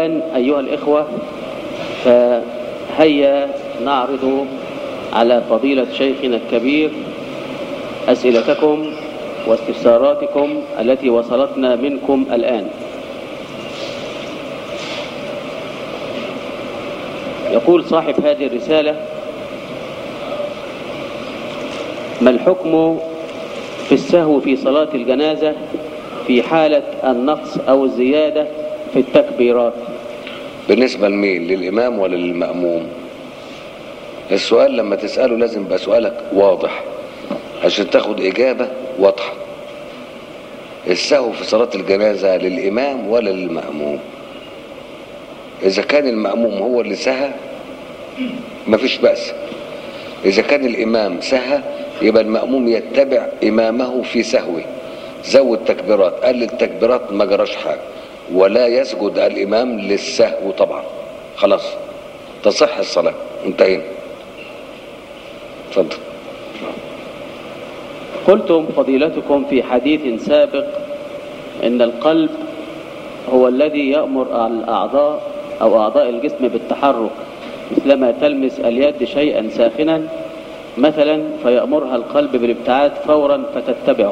والآن أيها الإخوة فهيا نعرض على فضيلة شيخنا الكبير أسئلتكم واستفساراتكم التي وصلتنا منكم الآن يقول صاحب هذه الرسالة ما الحكم في السهو في صلاة الجنازة في حالة النقص أو الزيادة في التكبيرات بالنسبة لمين للإمام ولا للمأموم السؤال لما تسأله لازم يبقى سؤالك واضح عشان تاخد إجابة واضحة السهو في صلاة الجنازة للإمام ولا للمأموم إذا كان المأموم هو اللي سهى مفيش بأس إذا كان الإمام سهى يبقى المأموم يتبع إمامه في سهوه زود تكبيرات قال التكبيرات ما جراش حاجة ولا يسجد الإمام للسهو طبعا خلاص تصح الصلاة انتهينا اتفضل قلتم فضيلتكم في حديث سابق ان القلب هو الذي يأمر الأعضاء أو أعضاء الجسم بالتحرك مثلما تلمس اليد شيئا ساخنا مثلا فيأمرها القلب بالابتعاد فورا فتتبعه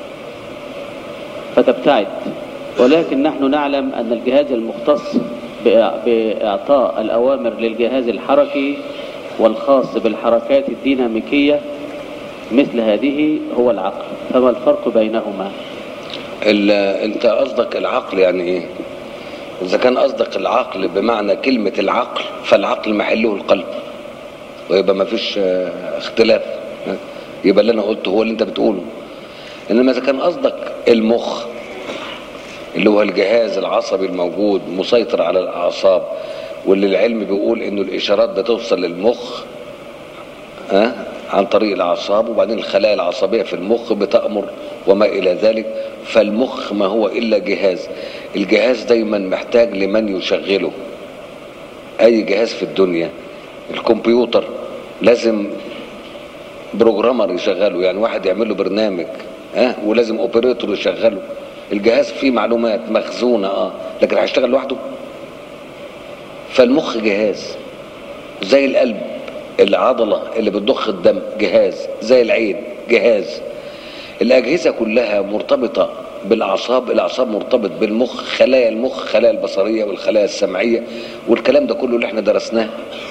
فتبتعد ولكن نحن نعلم أن الجهاز المختص بإعطاء الأوامر للجهاز الحركي والخاص بالحركات الديناميكية مثل هذه هو العقل فما الفرق بينهما ال- انت قصدك العقل يعني ايه اذا كان قصدك العقل بمعنى كلمة العقل فالعقل محله القلب ويبقى ما فيش آه، اختلاف يبقى اللي انا قلته هو اللي انت بتقوله انما اذا كان قصدك المخ اللي هو الجهاز العصبي الموجود مسيطر على الاعصاب واللي العلم بيقول انه الاشارات بتوصل للمخ ها عن طريق الاعصاب وبعدين الخلايا العصبيه في المخ بتامر وما الى ذلك فالمخ ما هو الا جهاز الجهاز دايما محتاج لمن يشغله اي جهاز في الدنيا الكمبيوتر لازم بروجرامر يشغله يعني واحد يعمل له برنامج ها ولازم اوبريتور يشغله الجهاز فيه معلومات مخزونه اه لكن هيشتغل لوحده فالمخ جهاز زي القلب العضله اللي بتضخ الدم جهاز زي العين جهاز الاجهزه كلها مرتبطه بالاعصاب الاعصاب مرتبط بالمخ خلايا المخ خلايا البصريه والخلايا السمعيه والكلام ده كله اللي احنا درسناه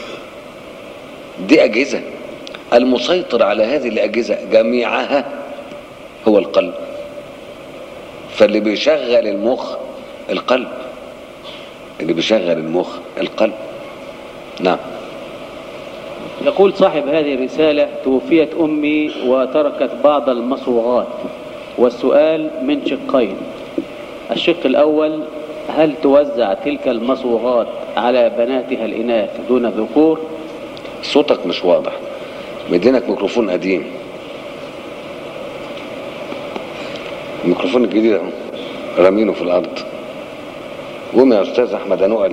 دي اجهزه المسيطر على هذه الاجهزه جميعها هو القلب فاللي بيشغل المخ القلب اللي بيشغل المخ القلب نعم يقول صاحب هذه الرسالة توفيت أمي وتركت بعض المصوغات والسؤال من شقين الشق الأول هل توزع تلك المصوغات على بناتها الإناث دون الذكور صوتك مش واضح مدينك ميكروفون قديم الميكروفون الجديد اهو رامينه في الارض قوم يا استاذ احمد انوقلي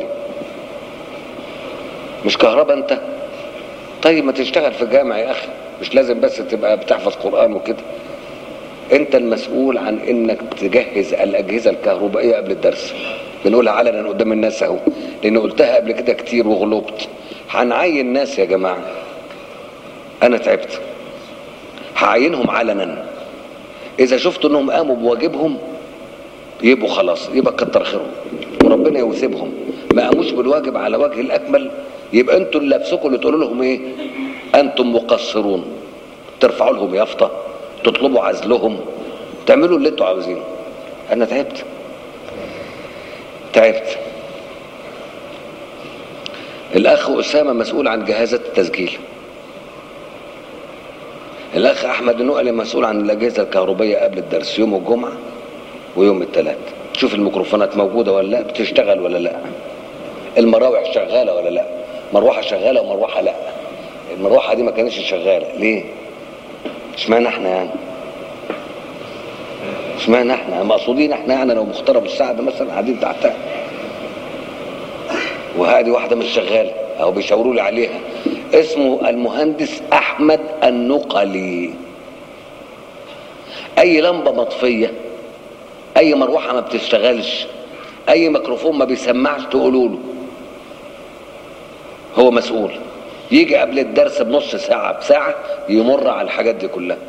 مش كهرباء انت طيب ما تشتغل في جامع يا اخي مش لازم بس تبقى بتحفظ قران وكده انت المسؤول عن انك تجهز الاجهزه الكهربائيه قبل الدرس بنقولها علنا قدام الناس اهو لان قلتها قبل كده كتير وغلبت هنعين ناس يا جماعه انا تعبت هعينهم علنا اذا شفت انهم قاموا بواجبهم يبقوا خلاص يبقى كتر خيرهم وربنا يوثبهم ما قاموش بالواجب على وجه الاكمل يبقى انتوا اللي نفسكم اللي تقولوا لهم ايه انتم مقصرون ترفعوا لهم يافطه تطلبوا عزلهم تعملوا اللي انتوا عاوزينه انا تعبت تعبت الاخ اسامه مسؤول عن جهازات التسجيل الاخ احمد النقلي مسؤول عن الاجهزه الكهربائيه قبل الدرس يوم الجمعه ويوم الثلاث تشوف الميكروفونات موجوده ولا لا بتشتغل ولا لا المراوح شغاله ولا لا مروحه شغاله ومروحه لا المروحه دي ما كانتش شغاله ليه اشمعنى احنا يعني اشمعنى احنا مقصودين احنا يعني لو مخترب السعد مثلا قاعدين تحتها وهذه واحده مش شغاله او بيشاوروا لي عليها اسمه المهندس احمد النقلي اي لمبه مطفيه اي مروحه ما بتشتغلش اي ميكروفون ما بيسمعش تقولوا له هو مسؤول يجي قبل الدرس بنص ساعة بساعة يمر على الحاجات دي كلها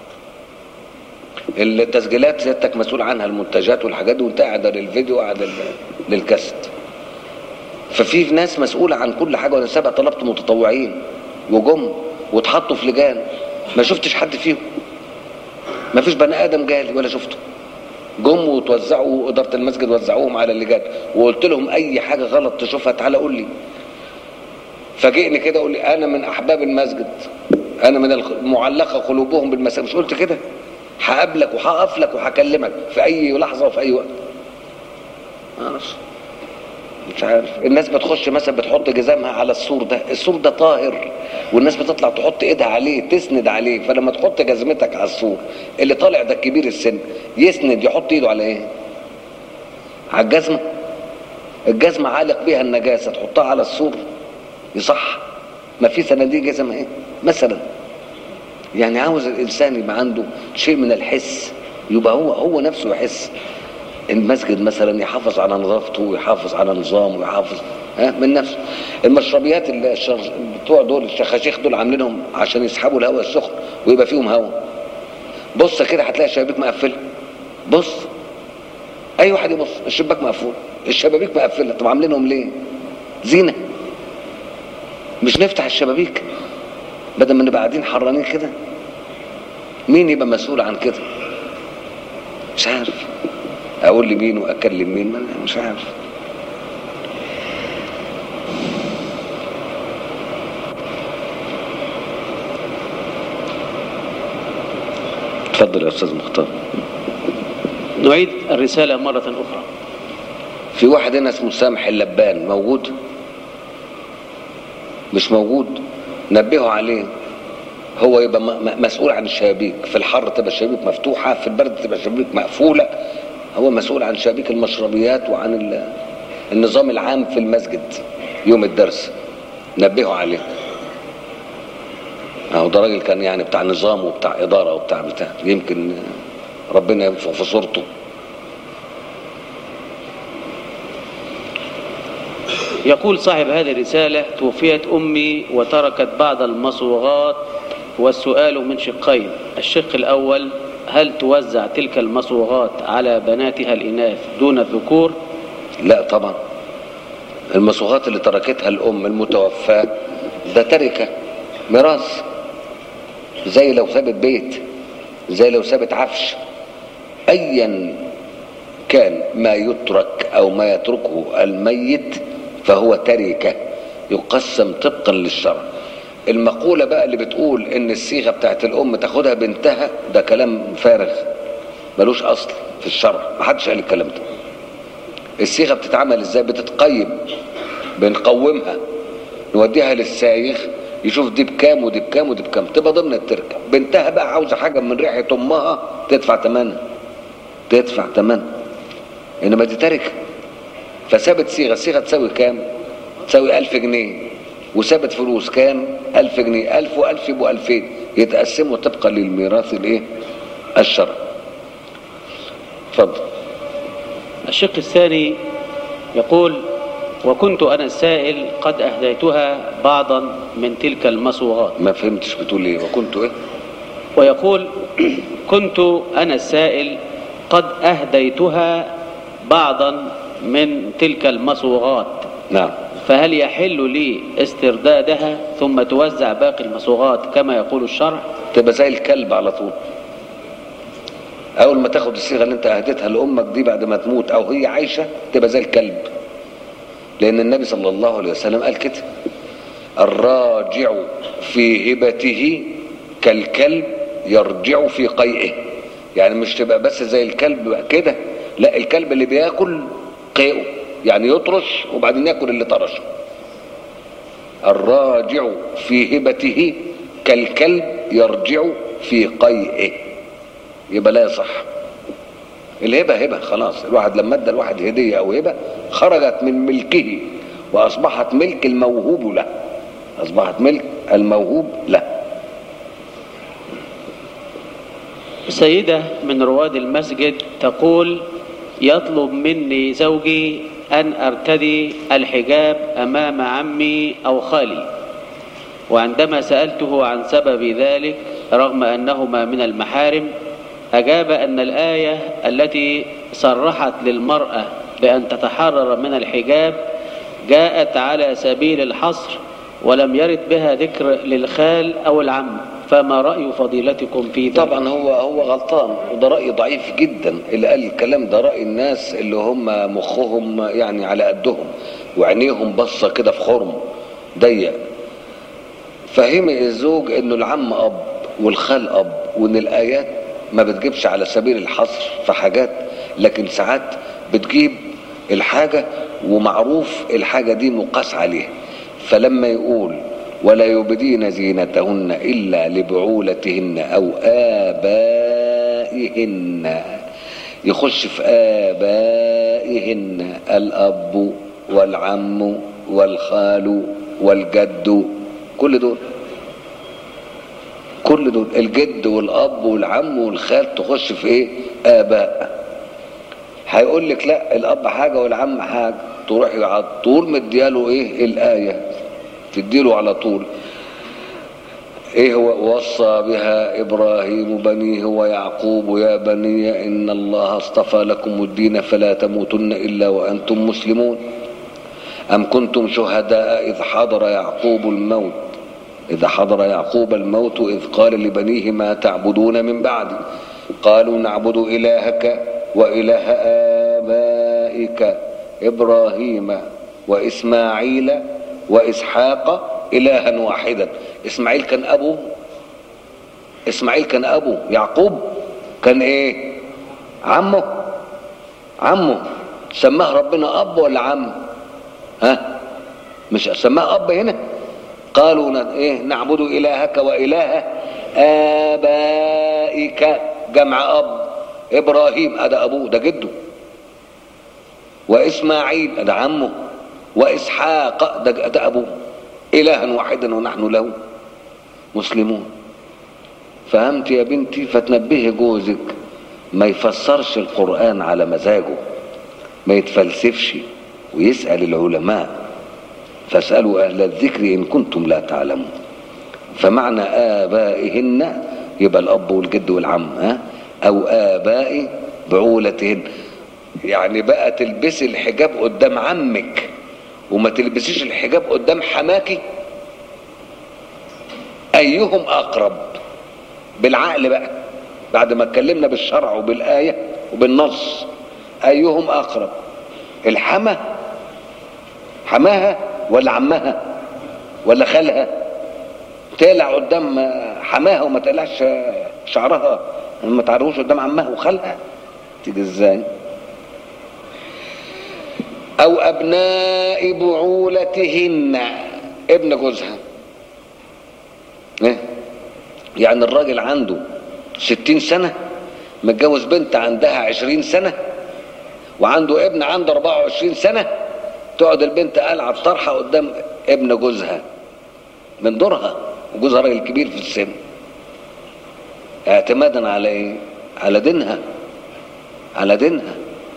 التسجيلات سيادتك مسؤول عنها المنتجات والحاجات دي وانت قاعد للفيديو وقاعد لل- للكاست ففي ناس مسؤولة عن كل حاجة وانا سبق طلبت متطوعين وجم واتحطوا في لجان ما شفتش حد فيهم ما فيش بني ادم جالي ولا شفته جم وتوزعوا اداره المسجد وزعوهم على اللجان وقلت لهم اي حاجه غلط تشوفها تعالى قول لي فاجئني كده قول لي انا من احباب المسجد انا من المعلقه قلوبهم بالمساجد مش قلت كده هقابلك وهقف لك وهكلمك في اي لحظه وفي اي وقت معرفش مش عارف الناس بتخش مثلا بتحط جزامها على السور ده السور ده طاهر والناس بتطلع تحط ايدها عليه تسند عليه فلما تحط جزمتك على السور اللي طالع ده كبير السن يسند يحط ايده على ايه على الجزمه الجزمه عالق بيها النجاسه تحطها على السور يصح ما في صناديق جزم ايه مثلا يعني عاوز الانسان يبقى عنده شيء من الحس يبقى هو هو نفسه يحس المسجد مثلا يحافظ على نظافته ويحافظ على نظامه ويحافظ ها من نفسه المشربيات اللي الشر- بتوع دول الشخاشيخ دول عاملينهم عشان يسحبوا الهواء السخن ويبقى فيهم هواء بص كده هتلاقي الشبابيك مقفله بص اي واحد يبص الشباك مقفول الشبابيك مقفله طب عاملينهم ليه زينه مش نفتح الشبابيك بدل ما نبقى قاعدين حرانين كده مين يبقى مسؤول عن كده مش عارف اقول لمين واكلم مين ما أنا مش عارف اتفضل يا استاذ مختار نعيد الرسالة مرة أخرى في واحد هنا اسمه سامح اللبان موجود مش موجود نبهوا عليه هو يبقى م- م- مسؤول عن الشبابيك في الحر تبقى الشبابيك مفتوحة في البرد تبقى الشبابيك مقفولة هو مسؤول عن شبابيك المشربيات وعن ال- النظام العام في المسجد يوم الدرس نبهوا عليه اهو ده راجل كان يعني بتاع نظام وبتاع إدارة وبتاع بتاع يمكن ربنا ينفع في صورته يقول صاحب هذه الرسالة توفيت أمي وتركت بعض المصوغات والسؤال من شقين الشق الأول هل توزع تلك المصوغات على بناتها الإناث دون الذكور لا طبعا المصوغات اللي تركتها الام المتوفاه ده تركه ميراث زي لو سابت بيت زي لو سابت عفش ايا كان ما يترك او ما يتركه الميت فهو تركه يقسم طبقا للشرع المقوله بقى اللي بتقول ان الصيغه بتاعت الام تاخدها بنتها ده كلام فارغ ملوش اصل في الشرع محدش قال الكلام ده الصيغه بتتعمل ازاي بتتقيم بنقومها نوديها للسايخ يشوف دي بكام ودي بكام ودي بكام تبقى ضمن التركه بنتها بقى عاوزه حاجه من ريحه امها تدفع ثمنها تدفع ثمنها انما دي تركه فسابت صيغه الصيغه تساوي كام تساوي ألف جنيه وسابت فلوس كام ألف جنيه ألف وألف يبقوا ألفين يتقسموا طبقا للميراث الايه الشرعي اتفضل الشق الثاني يقول وكنت أنا السائل قد أهديتها بعضا من تلك المصوغات ما فهمتش بتقول ايه وكنت ايه ويقول كنت أنا السائل قد أهديتها بعضا من تلك المصوغات نعم فهل يحل لي استردادها ثم توزع باقي المصوغات كما يقول الشرع تبقى زي الكلب على طول اول ما تاخد الصيغه اللي انت اهديتها لامك دي بعد ما تموت او هي عايشه تبقى زي الكلب لان النبي صلى الله عليه وسلم قال كده الراجع في هبته كالكلب يرجع في قيئه يعني مش تبقى بس زي الكلب بقى كده لا الكلب اللي بياكل قيئه يعني يطرش وبعدين ياكل اللي طرشه الراجع في هبته كالكلب يرجع في قيئه يبقى لا يصح الهبه هبه خلاص الواحد لما ادى الواحد هديه او هبه خرجت من ملكه واصبحت ملك الموهوب له اصبحت ملك الموهوب له سيدة من رواد المسجد تقول يطلب مني زوجي أن أرتدي الحجاب أمام عمي أو خالي وعندما سألته عن سبب ذلك رغم أنهما من المحارم أجاب أن الآية التي صرحت للمرأة بأن تتحرر من الحجاب جاءت على سبيل الحصر ولم يرد بها ذكر للخال أو العم فما رأي فضيلتكم في ذلك طبعا هو هو غلطان وده رأي ضعيف جدا اللي قال الكلام ده رأي الناس اللي هم مخهم يعني على قدهم وعينيهم بصة كده في خرم ضيق فهم الزوج انه العم اب والخال اب وان الايات ما بتجيبش على سبيل الحصر في حاجات لكن ساعات بتجيب الحاجة ومعروف الحاجة دي مقاس عليها فلما يقول ولا يبدين زينتهن إلا لبعولتهن أو آبائهن يخش في آبائهن الأب والعم والخال والجد كل دول كل دول الجد والاب والعم والخال تخش في ايه اباء هيقول لك لا الاب حاجه والعم حاجه تروح على طول مدياله ايه الايه تديله على طول ايه هو وصى بها ابراهيم بنيه ويعقوب يا بني ان الله اصطفى لكم الدين فلا تموتن الا وانتم مسلمون ام كنتم شهداء اذ حضر يعقوب الموت إذا حضر يعقوب الموت إذ قال لبنيه ما تعبدون من بعدي قالوا نعبد إلهك وإله آبائك إبراهيم وإسماعيل وإسحاق إلها واحدا إسماعيل كان أبوه إسماعيل كان أبوه يعقوب كان إيه عمه عمه سماه ربنا أب ولا عم ها مش سماه أب هنا قالوا ن- إيه نعبد إلهك وإله آبائك جمع أب إبراهيم هذا أبوه ده جده وإسماعيل ده عمه وإسحاق ده, ده أبوه إلها واحدا ونحن له مسلمون فهمت يا بنتي فتنبهي جوزك ما يفسرش القرآن على مزاجه ما يتفلسفش ويسأل العلماء فاسألوا أهل الذكر إن كنتم لا تعلمون فمعنى آبائهن يبقى الأب والجد والعم ها أو آباء بعولتهن يعني بقى تلبسي الحجاب قدام عمك وما تلبسيش الحجاب قدام حماكي أيهم أقرب بالعقل بقى بعد ما اتكلمنا بالشرع وبالآية وبالنص أيهم أقرب الحما حماها ولا عمها ولا خالها تقلع قدام حماها وما تقلعش شعرها ما تعرفوش قدام عمها وخالها تيجي ازاي او ابناء بعولتهن ابن جوزها ايه يعني الراجل عنده ستين سنة متجوز بنت عندها عشرين سنة وعنده ابن عنده اربعة وعشرين سنة تقعد البنت قلعة طرحة قدام ابن جوزها من دورها وجوزها راجل كبير في السن اعتمادا على ايه على دينها على دينها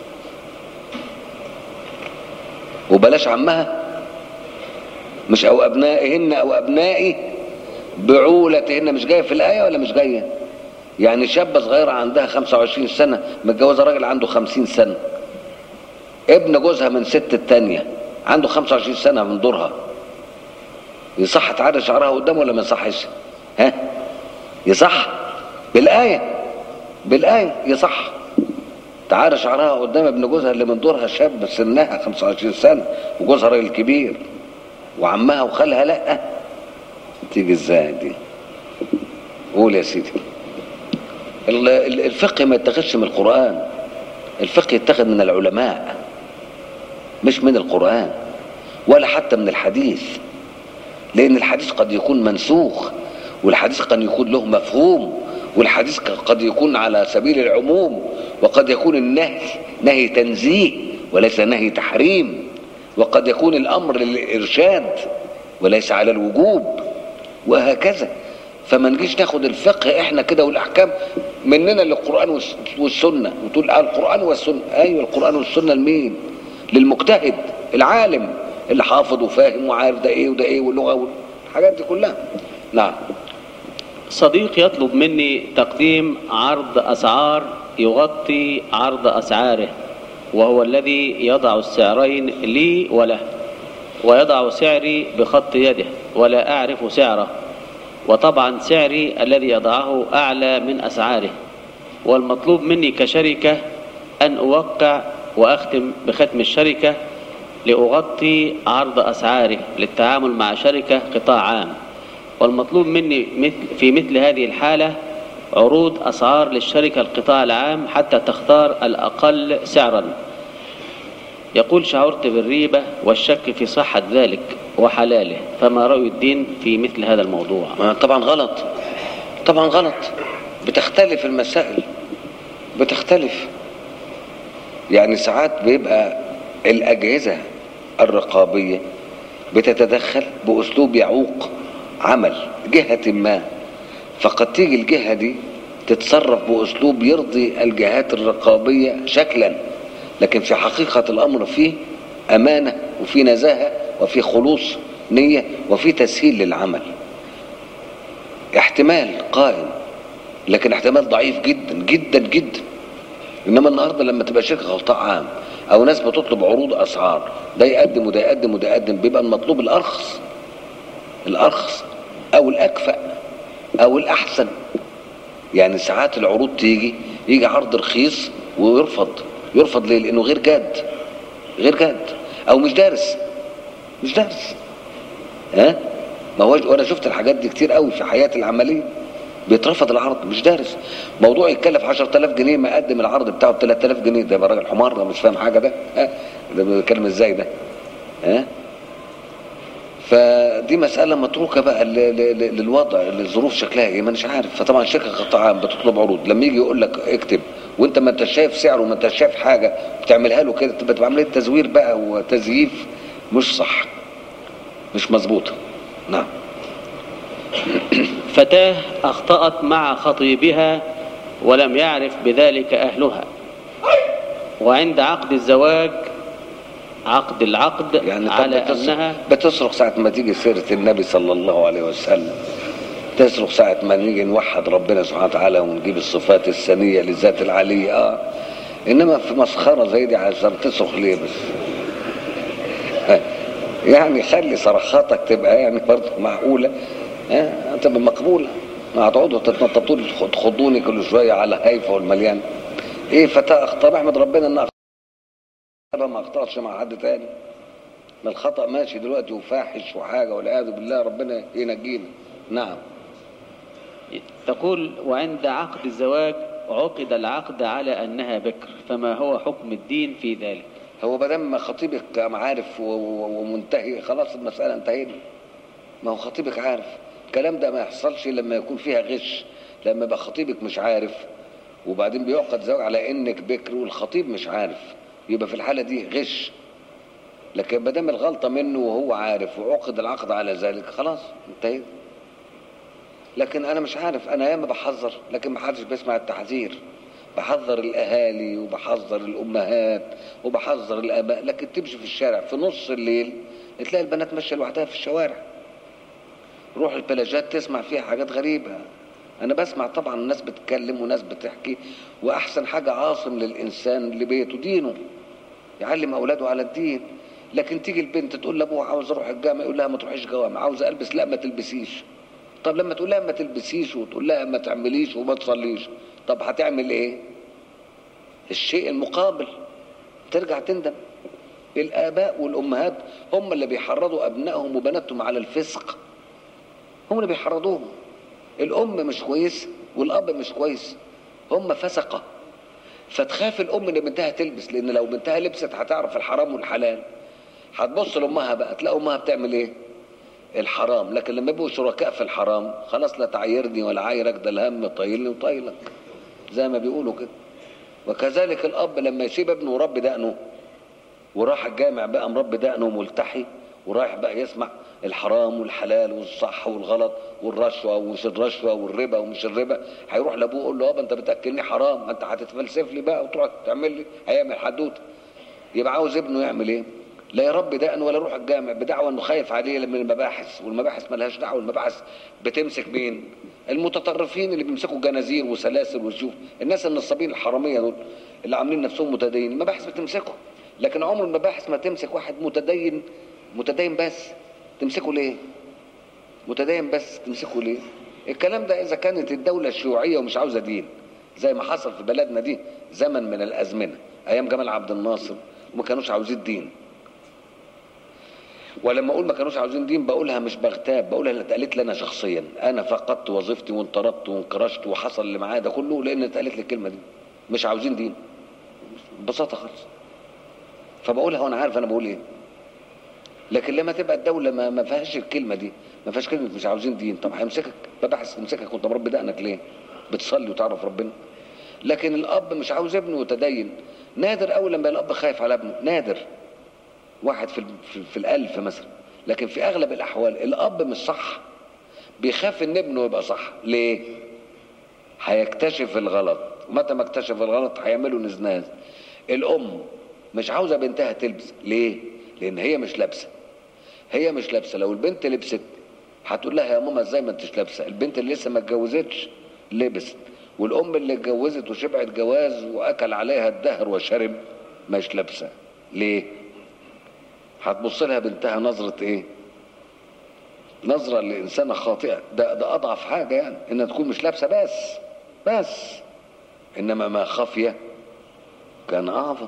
وبلاش عمها مش او ابنائهن او ابنائي بعولتهن مش جايه في الايه ولا مش جايه يعني شابه صغيره عندها 25 سنه متجوزه راجل عنده 50 سنه ابن جوزها من ست التانية عنده 25 سنة من دورها يصح تعالى شعرها قدامه ولا ما يصحش ها يصح بالآية بالآية يصح تعالى شعرها قدام ابن جوزها اللي من دورها شاب سنها 25 سنة وجوزها راجل كبير وعمها وخالها لا تيجي ازاي دي قول يا سيدي ال- ال- الفقه ما يتخذش من القرآن الفقه يتخذ من العلماء مش من القرآن ولا حتى من الحديث لأن الحديث قد يكون منسوخ والحديث قد يكون له مفهوم والحديث قد يكون على سبيل العموم وقد يكون النهي نهي تنزيه وليس نهي تحريم وقد يكون الأمر للإرشاد وليس على الوجوب وهكذا فما نجيش ناخد الفقه احنا كده والأحكام مننا للقران والس- والسنه وتقول آه القران والسنه ايوه القران والسنه لمين للمجتهد العالم اللي حافظ وفاهم وعارف ده ايه وده ايه واللغه والحاجات دي كلها نعم صديق يطلب مني تقديم عرض أسعار يغطي عرض أسعاره وهو الذي يضع السعرين لي وله ويضع سعري بخط يده ولا أعرف سعره وطبعا سعري الذي يضعه أعلى من أسعاره والمطلوب مني كشركة أن أوقع وأختم بختم الشركة لأغطي عرض أسعاره للتعامل مع شركة قطاع عام والمطلوب مني مثل في مثل هذه الحالة عروض أسعار للشركة القطاع العام حتى تختار الأقل سعرا يقول شعرت بالريبة والشك في صحة ذلك وحلاله فما رأي الدين في مثل هذا الموضوع ما طبعا غلط طبعا غلط بتختلف المسائل بتختلف يعني ساعات بيبقى الأجهزة الرقابية بتتدخل بأسلوب يعوق عمل جهة ما فقد تيجي الجهة دي تتصرف بأسلوب يرضي الجهات الرقابية شكلا لكن في حقيقة الأمر فيه أمانة وفي نزاهة وفي خلوص نية وفي تسهيل للعمل احتمال قائم لكن احتمال ضعيف جدا جدا جدا انما النهارده لما تبقى شركه قطاع عام او ناس بتطلب عروض اسعار ده يقدم وده يقدم وده يقدم بيبقى المطلوب الارخص الارخص او الاكفأ او الاحسن يعني ساعات العروض تيجي يجي عرض رخيص ويرفض يرفض ليه لانه غير جاد غير جاد او مش دارس مش دارس ها ما هوش وانا شفت الحاجات دي كتير قوي في حياتي العمليه بيترفض العرض مش دارس موضوع يتكلف 10000 جنيه ما قدم العرض بتاعه ب 3000 جنيه ده يبقى راجل حمار ده مش فاهم حاجه ده ها ده بيتكلم ازاي ده ها فدي مسألة متروكة بقى ل- ل- ل- للوضع للظروف شكلها ايه ما اناش عارف فطبعا شركة قطاع عام بتطلب عروض لما يجي يقول لك اكتب وانت ما انت شايف سعره وما انت شايف حاجة بتعملها له كده تبقى تبقى عملية تزوير بقى وتزييف مش صح مش مظبوطة نعم فتاة أخطأت مع خطيبها ولم يعرف بذلك أهلها وعند عقد الزواج عقد العقد يعني طب على بتصرخ- أنها بتصرخ ساعة ما تيجي سيرة النبي صلى الله عليه وسلم تصرخ ساعة ما نيجي نوحد ربنا سبحانه وتعالى ونجيب الصفات السنية للذات العالية اه انما في مسخرة زي دي عشان تصرخ ليه بس يعني خلي صرخاتك تبقى يعني برضه معقولة اه تبقى مقبولة ما هتقعدوا تتنططوا لي تخضوني كل شوية على هايفة والمليان ايه فتاة اخطأ احمد ربنا انها اخطأ ما اخطأش مع حد تاني ما الخطأ ماشي دلوقتي وفاحش وحاجة والعياذ بالله ربنا ينجينا نعم تقول وعند عقد الزواج عقد العقد على أنها بكر فما هو حكم الدين في ذلك هو ما دام خطيبك عارف و- و- ومنتهي خلاص المسألة انتهينا ما هو خطيبك عارف الكلام ده ما يحصلش لما يكون فيها غش لما يبقى خطيبك مش عارف وبعدين بيعقد زواج على انك بكر والخطيب مش عارف يبقى في الحالة دي غش لكن ما دام الغلطة منه وهو عارف وعقد العقد على ذلك خلاص انتهينا لكن انا مش عارف انا ياما بحذر لكن ما حدش بيسمع التحذير بحذر الاهالي وبحذر الامهات وبحذر الاباء لكن تمشي في الشارع في نص الليل تلاقي البنات ماشيه لوحدها في الشوارع روح البلاجات تسمع فيها حاجات غريبه انا بسمع طبعا ناس بتتكلم وناس بتحكي واحسن حاجه عاصم للانسان لبيته دينه يعلم اولاده على الدين لكن تيجي البنت تقول لابوها عاوز اروح الجامع يقول لها ما تروحيش جوامع عاوز البس لا ما تلبسيش طب لما تقول لها ما تلبسيش وتقول لها ما تعمليش وما تصليش طب هتعمل ايه الشيء المقابل ترجع تندم الاباء والامهات هم اللي بيحرضوا ابنائهم وبناتهم على الفسق هم اللي بيحرضوهم الام مش كويس والاب مش كويس هم فسقه فتخاف الام ان بنتها تلبس لان لو بنتها لبست هتعرف الحرام والحلال هتبص لامها بقى تلاقي امها بتعمل ايه الحرام لكن لما يبقوا شركاء في الحرام خلاص لا تعيرني ولا عايرك ده الهم طايلني وطايلك زي ما بيقولوا كده وكذلك الاب لما يسيب ابنه ورب دقنه وراح الجامع بقى مربي دقنه وملتحي ورايح بقى يسمع الحرام والحلال والصح والغلط والرشوه ومش الرشوه والربا ومش الربا هيروح لابوه يقول له يابا انت بتاكلني حرام ما انت هتتفلسف لي بقى وتروح تعمل لي هيعمل حدوته يبقى عاوز ابنه يعمل ايه؟ لا يربي دقن ولا يروح الجامع بدعوى انه خايف عليه من المباحث والمباحث ملهاش دعوه المباحث بتمسك مين؟ المتطرفين اللي بيمسكوا جنازير وسلاسل وشوف الناس النصابين الحراميه دول اللي عاملين نفسهم متدينين المباحث بتمسكه لكن عمر المباحث ما تمسك واحد متدين متدين بس تمسكه ليه؟ متدين بس تمسكه ليه؟ الكلام ده اذا كانت الدوله الشيوعيه ومش عاوزه دين زي ما حصل في بلدنا دي زمن من الازمنه ايام جمال عبد الناصر وما كانوش عاوزين دين ولما اقول ما كانوش عاوزين دين بقولها مش بغتاب بقولها اللي اتقالت لي انا شخصيا انا فقدت وظيفتي وانطردت وانكرشت وحصل اللي معايا ده كله لان اتقالت لي الكلمه دي مش عاوزين دين ببساطه خالص فبقولها وانا عارف انا بقول ايه لكن لما تبقى الدوله ما, ما فيهاش الكلمه دي ما فيهاش كلمه مش عاوزين دين طب هيمسكك ببحث تمسكك وانت مربي دقنك ليه بتصلي وتعرف ربنا لكن الاب مش عاوز ابنه يتدين نادر قوي لما الاب خايف على ابنه نادر واحد في, في, في الالف مثلا لكن في اغلب الاحوال الاب مش صح بيخاف ان ابنه يبقى صح ليه هيكتشف الغلط متى ما اكتشف الغلط هيعملوا نزناز الام مش عاوزه بنتها تلبس ليه لان هي مش لابسه هي مش لابسه لو البنت لبست هتقول لها يا ماما ازاي ما انتش لابسه البنت اللي لسه ما اتجوزتش لبست والام اللي اتجوزت وشبعت جواز واكل عليها الدهر وشرب مش لابسه ليه هتبص لها بنتها نظره ايه نظره لانسانه خاطئه ده ده اضعف حاجه يعني انها تكون مش لابسه بس بس انما ما خفي كان اعظم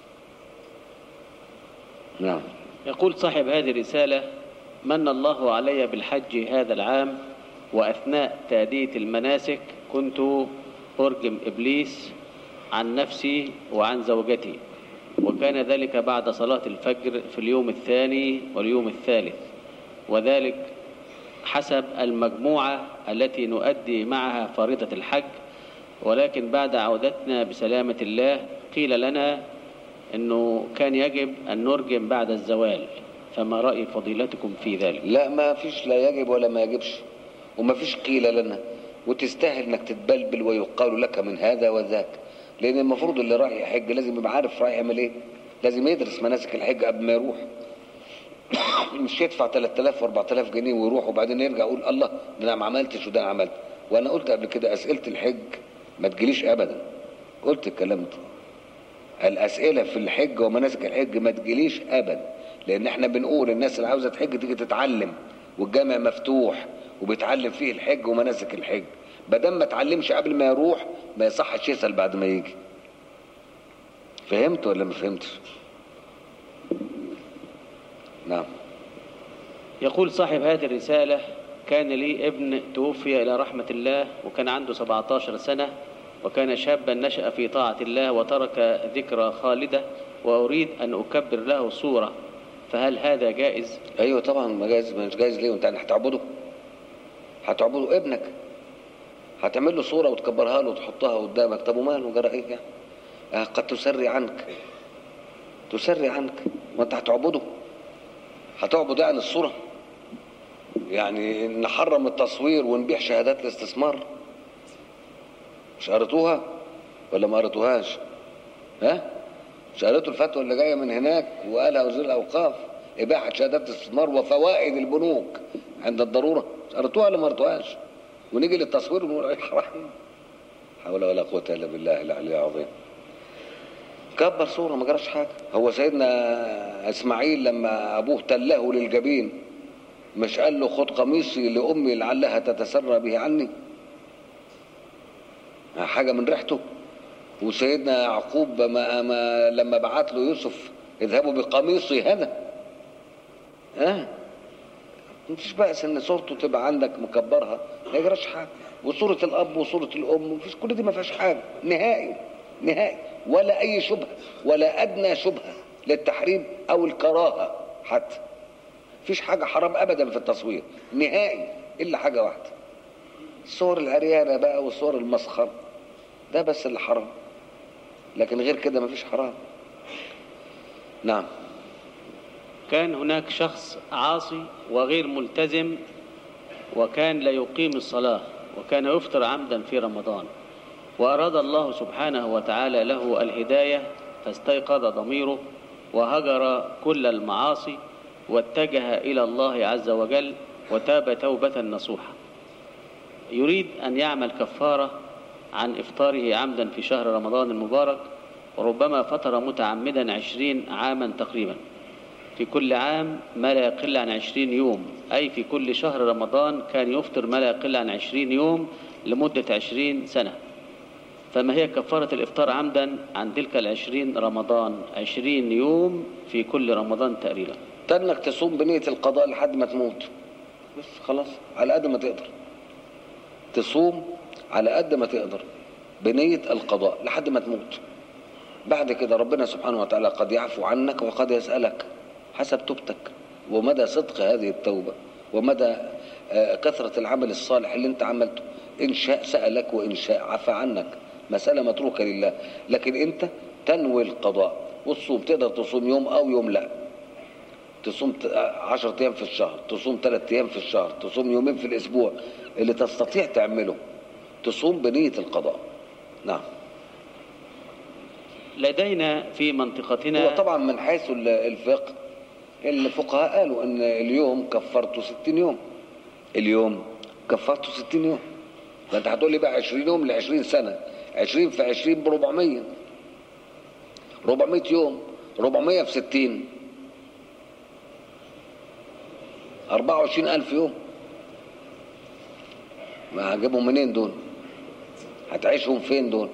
نعم يقول صاحب هذه الرسالة من الله علي بالحج هذا العام وأثناء تأدية المناسك كنت أرجم إبليس عن نفسي وعن زوجتي وكان ذلك بعد صلاة الفجر في اليوم الثاني واليوم الثالث وذلك حسب المجموعة التي نؤدي معها فريضة الحج ولكن بعد عودتنا بسلامة الله قيل لنا انه كان يجب ان نرجم بعد الزوال فما رأي فضيلتكم في ذلك لا ما فيش لا يجب ولا ما يجبش وما فيش قيل لنا وتستاهل انك تتبلبل ويقال لك من هذا وذاك لان المفروض اللي رايح يحج لازم يبقى عارف رايح يعمل ايه لازم يدرس مناسك الحج قبل ما يروح مش يدفع 3000 و4000 جنيه ويروح وبعدين يرجع يقول الله ده انا ما عملتش وده انا عملت وانا قلت قبل كده اسئله الحج ما تجيليش ابدا قلت الكلام ده الاسئله في الحج ومناسك الحج ما تجيليش ابدا لان احنا بنقول الناس اللي عاوزه تحج تيجي تتعلم والجامع مفتوح وبيتعلم فيه الحج ومناسك الحج بدل ما اتعلمش قبل ما يروح ما يصحش يسال بعد ما يجي فهمت ولا ما فهمتش نعم يقول صاحب هذه الرسالة كان لي ابن توفي إلى رحمة الله وكان عنده 17 سنة وكان شابا نشأ في طاعة الله وترك ذكرى خالدة وأريد أن أكبر له صورة فهل هذا جائز؟ ايوه طبعا ما جايز مش جايز ليه وانت هتعبده هتعبده ابنك هتعمل له صوره وتكبرها له وتحطها قدامك طب وماله جرى ايه يعني آه قد تسري عنك تسري عنك ما انت هتعبده هتعبد يعني الصوره يعني نحرم التصوير ونبيع شهادات الاستثمار مش قريتوها ولا ما قريتوهاش ها مش قريتوا الفتوى اللي جايه من هناك وقالها وزير الاوقاف اباحه شهادات الاستثمار وفوائد البنوك عند الضروره مش قريتوها ولا ما قريتوهاش ونيجي للتصوير ونقول ايه حرام حول ولا قوه الا بالله العلي العظيم كبر صوره ما جراش حاجه هو سيدنا اسماعيل لما ابوه تله للجبين مش قال له خد قميصي لامي لعلها تتسرى به عني حاجه من ريحته وسيدنا يعقوب ما ما لما بعت له يوسف اذهبوا بقميصي هذا ها مفيش بأس ان صورته تبقى عندك مكبرها ما يجراش حاجه وصوره الاب وصوره الام مفيش كل دي ما فيهاش حاجه نهائي نهائي ولا اي شبهه ولا ادنى شبهه للتحريم او الكراهه حتى مفيش حاجه حرام ابدا في التصوير نهائي الا حاجه واحده الصور العريانه بقى والصور المسخر ده بس اللي حرام لكن غير كده مفيش حرام نعم كان هناك شخص عاصي وغير ملتزم وكان لا يقيم الصلاة وكان يفطر عمدا في رمضان وأراد الله سبحانه وتعالى له الهداية فاستيقظ ضميره وهجر كل المعاصي واتجه إلى الله عز وجل وتاب توبة نصوحة يريد أن يعمل كفارة عن إفطاره عمدا في شهر رمضان المبارك وربما فطر متعمدا عشرين عاما تقريبا في كل عام ما لا يقل عن عشرين يوم أي في كل شهر رمضان كان يفطر ما لا يقل عن عشرين يوم لمدة عشرين سنة فما هي كفارة الإفطار عمدا عن تلك العشرين رمضان عشرين يوم في كل رمضان تقريبا انك تصوم بنية القضاء لحد ما تموت بس خلاص على قد ما تقدر تصوم على قد ما تقدر بنية القضاء لحد ما تموت بعد كده ربنا سبحانه وتعالى قد يعفو عنك وقد يسألك حسب توبتك ومدى صدق هذه التوبة ومدى آه، كثرة العمل الصالح اللي انت عملته إن شاء سألك وإن شاء عفى عنك مسألة متروكة لله لكن انت تنوي القضاء والصوم تقدر تصوم يوم أو يوم لا تصوم ت- عشرة أيام في الشهر تصوم ثلاثة أيام في الشهر تصوم يومين في الأسبوع اللي تستطيع تعمله تصوم بنية القضاء نعم لدينا في منطقتنا هو طبعا من حيث ال- الفقه الفقهاء قالوا ان اليوم كفرته 60 يوم اليوم كفرته 60 يوم ده انت هتقول لي بقى 20 يوم ل 20 سنه 20 في 20 ب 400 400 يوم 400 في 60 24000 يوم ما هجيبهم منين دول هتعيشهم فين دول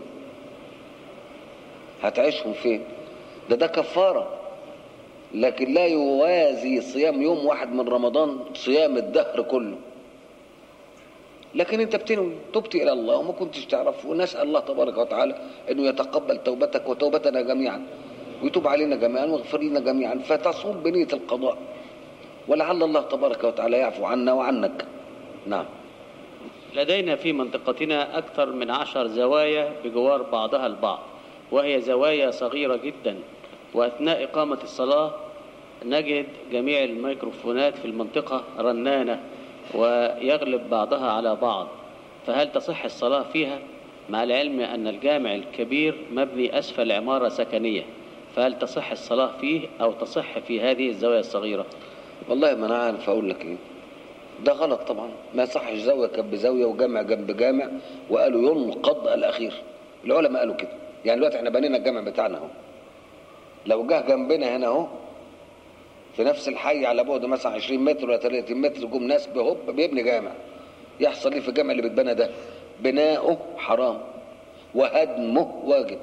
هتعيشهم فين ده ده كفارة لكن لا يوازي صيام يوم واحد من رمضان صيام الدهر كله لكن انت بتنوي تبت الى الله وما كنتش تعرف ونسال الله تبارك وتعالى انه يتقبل توبتك وتوبتنا جميعا ويتوب علينا جميعا ويغفر لنا جميعا فتصوم بنيه القضاء ولعل الله تبارك وتعالى يعفو عنا وعنك نعم لدينا في منطقتنا أكثر من عشر زوايا بجوار بعضها البعض وهي زوايا صغيرة جدا وأثناء إقامة الصلاة نجد جميع الميكروفونات في المنطقة رنانة ويغلب بعضها على بعض فهل تصح الصلاة فيها مع العلم أن الجامع الكبير مبني أسفل عمارة سكنية فهل تصح الصلاة فيه أو تصح في هذه الزوايا الصغيرة والله ما انا عارف اقول لك ايه ده غلط طبعا ما يصحش زاويه جنب زاويه وجامع جنب جامع وقالوا ينقض الاخير العلماء قالوا كده يعني دلوقتي احنا بنينا الجامع بتاعنا اهو لو جه جنبنا هنا اهو في نفس الحي على بعد مثلا 20 متر ولا 30 متر جم ناس بهوب بيبني جامع يحصل ايه في الجامع اللي بيتبنى ده بناؤه حرام وهدمه واجب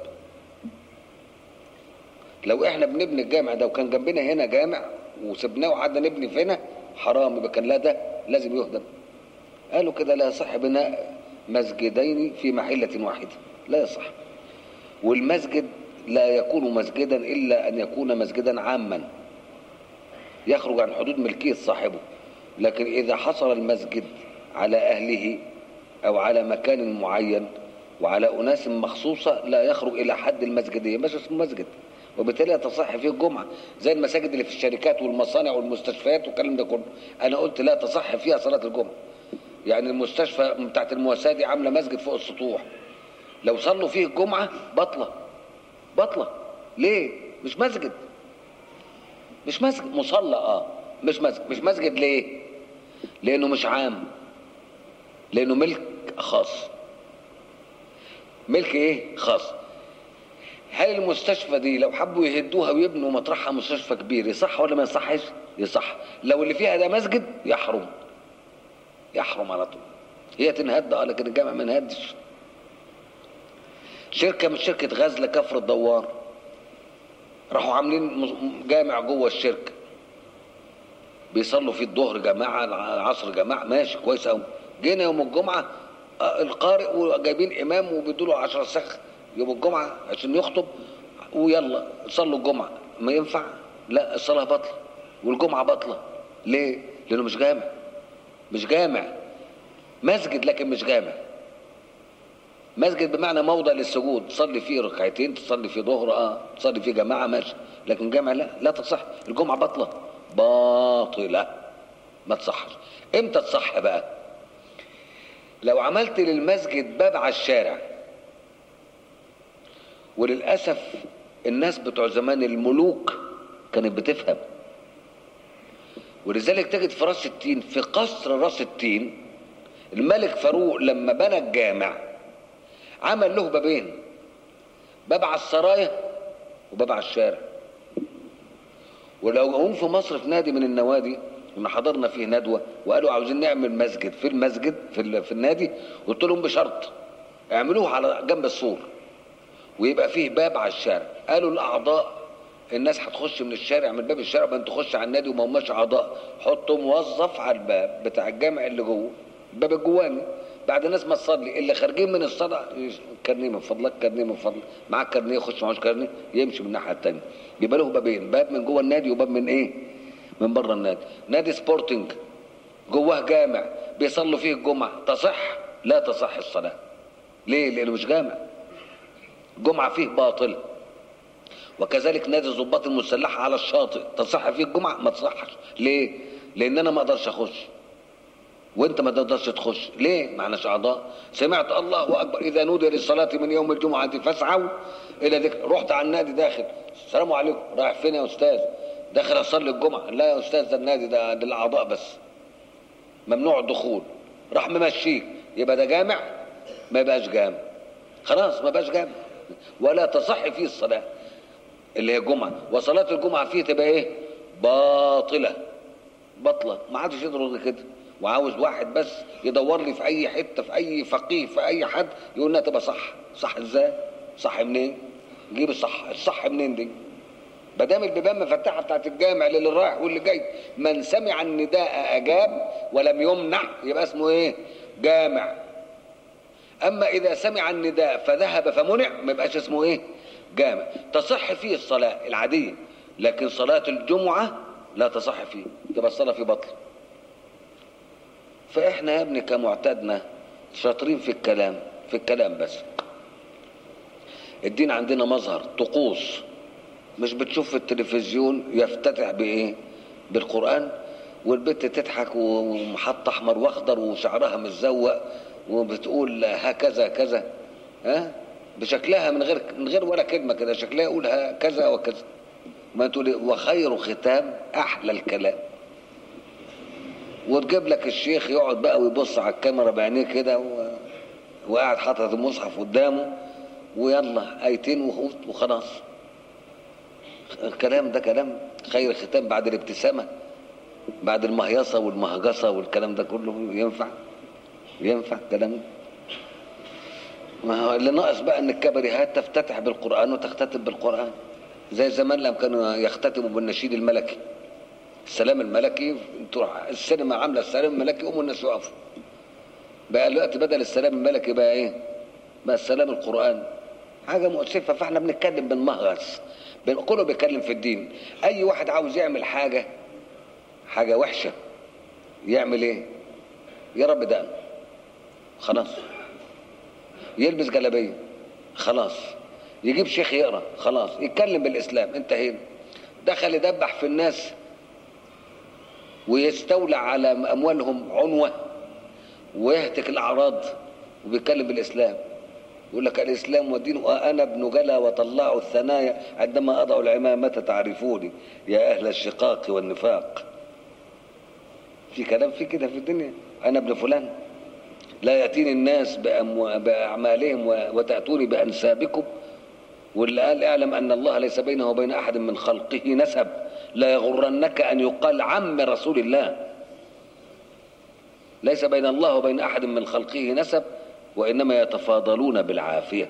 لو احنا بنبني الجامع ده وكان جنبنا هنا جامع وسبناه وقعدنا نبني في هنا حرام يبقى كان لا ده لازم يهدم قالوا كده لا يصح بناء مسجدين في محلة واحدة لا يصح والمسجد لا يكون مسجدا إلا أن يكون مسجدا عاما يخرج عن حدود ملكية صاحبه لكن إذا حصل المسجد على أهله أو على مكان معين وعلى أناس مخصوصة لا يخرج إلى حد المسجدية مش اسمه مسجد وبالتالي لا تصح فيه الجمعة زي المساجد اللي في الشركات والمصانع والمستشفيات والكلام ده كله أنا قلت لا تصح فيها صلاة الجمعة يعني المستشفى بتاعت المواساة دي عاملة مسجد فوق السطوح لو صلوا فيه الجمعة بطلة بطلة ليه مش مسجد مش مسجد مصلى اه مش مسجد مش مسجد ليه لانه مش عام لانه ملك خاص ملك ايه خاص هل المستشفى دي لو حبوا يهدوها ويبنوا مطرحها مستشفى كبير يصح ولا ما يصحش يصح لو اللي فيها ده مسجد يحرم يحرم على طول هي تنهد اه لكن الجامع ما ينهدش شركة من شركة غزل كفر الدوار راحوا عاملين جامع جوه الشركة بيصلوا فيه الظهر جماعة العصر جماعة ماشي كويس قوي جينا يوم الجمعة آه، القارئ وجايبين إمام وبيدوا له 10 سخ يوم الجمعة عشان يخطب ويلا صلوا الجمعة ما ينفع لا الصلاة بطلة والجمعة بطلة ليه؟ لأنه مش جامع مش جامع مسجد لكن مش جامع مسجد بمعنى موضع للسجود تصلي فيه ركعتين تصلي فيه ظهر اه تصلي فيه جماعه ماشي لكن جامع لا لا تصح الجمعة باطلة باطلة ما تصحش امتى تصح بقى لو عملت للمسجد باب على الشارع وللأسف الناس بتوع زمان الملوك كانت بتفهم ولذلك تجد في راس التين في قصر راس التين الملك فاروق لما بنى الجامع عمل له بابين باب على السرايا وباب على الشارع ولو جم في مصر في نادي من النوادي كنا حضرنا فيه ندوه وقالوا عاوزين نعمل مسجد في المسجد في, ال- في النادي قلت لهم بشرط اعملوه على جنب السور ويبقى فيه باب على الشارع قالوا الاعضاء الناس هتخش من الشارع من باب الشارع ما تخش على النادي وما هماش اعضاء حطوا موظف على الباب بتاع الجامع اللي جوه الباب الجواني بعد الناس ما تصلي اللي خارجين من الصلاه يش- كارنيه من فضلك كارنيه من فضلك معاك كارنيه يخش معوش كارنيه يمشي من الناحيه الثانيه يبقى له بابين باب من جوه النادي وباب من ايه من بره النادي نادي سبورتنج جواه جامع بيصلوا فيه الجمعه تصح لا تصح الصلاه ليه لانه مش جامع جمعه فيه باطله وكذلك نادي الضباط المسلحه على الشاطئ تصح فيه الجمعه ما تصحش ليه لان انا ما اقدرش اخش وانت ما تقدرش تخش ليه ما احناش اعضاء سمعت الله اكبر اذا نودي للصلاه من يوم الجمعه فاسعوا الى ذكر رحت على النادي داخل السلام عليكم رايح فين يا استاذ داخل اصلي الجمعه لا يا استاذ ده النادي ده للاعضاء بس ممنوع الدخول راح ممشيك يبقى ده جامع ما يبقاش جامع خلاص ما بقاش جامع ولا تصح فيه الصلاه اللي هي الجمعه وصلاه الجمعه فيه تبقى ايه باطله بطلة ما عادش يقدر غير كده وعاوز واحد بس يدور لي في اي حته في اي فقيه في اي حد يقول انها تبقى صح صح ازاي صح منين جيب الصح الصح منين دي ما دام البيبان مفتحه بتاعت الجامع للي رايح واللي جاي من سمع النداء اجاب ولم يمنع يبقى اسمه ايه جامع اما اذا سمع النداء فذهب فمنع ما يبقاش اسمه ايه جامع تصح فيه الصلاه العاديه لكن صلاه الجمعه لا تصح فيه تبقى الصلاه في بطل فاحنا يا ابني كمعتادنا شاطرين في الكلام في الكلام بس الدين عندنا مظهر طقوس مش بتشوف في التلفزيون يفتتح بايه بالقران والبنت تضحك ومحط احمر واخضر وشعرها متزوق وبتقول هكذا كذا ها بشكلها من غير من غير ولا كلمه كده شكلها يقول كذا وكذا ما تقول وخير ختام احلى الكلام وتجيب لك الشيخ يقعد بقى ويبص على الكاميرا بعينيه كده و... وقاعد حاطط المصحف قدامه ويلا ايتين وخلاص الكلام ده كلام خير ختام بعد الابتسامه بعد المهيصه والمهجصه والكلام ده كله ينفع ينفع الكلام ده ما هو اللي ناقص بقى ان الكبريهات تفتتح بالقران وتختتم بالقران زي زمان لما كانوا يختتموا بالنشيد الملكي السلام الملكي تروح السينما عامله السلام الملكي يقوموا الناس يقفوا بقى دلوقتي بدل السلام الملكي بقى ايه بقى السلام القران حاجه مؤسفه فاحنا بنتكلم بالمهرس كله بيتكلم في الدين اي واحد عاوز يعمل حاجه حاجه وحشه يعمل ايه يا رب دقن خلاص يلبس جلابيه خلاص يجيب شيخ يقرا خلاص يتكلم بالاسلام انتهينا دخل يدبح في الناس ويستولى على اموالهم عنوه ويهتك الاعراض وبيتكلم بالاسلام يقول لك الاسلام والدين وانا ابن جلا وطلعوا الثنايا عندما اضع العمامه تعرفوني يا اهل الشقاق والنفاق في كلام في كده في الدنيا انا ابن فلان لا ياتيني الناس بأمو... باعمالهم وتاتوني بانسابكم واللي قال اعلم ان الله ليس بينه وبين احد من خلقه نسب لا يغرنك ان يقال عم رسول الله ليس بين الله وبين احد من خلقه نسب وانما يتفاضلون بالعافيه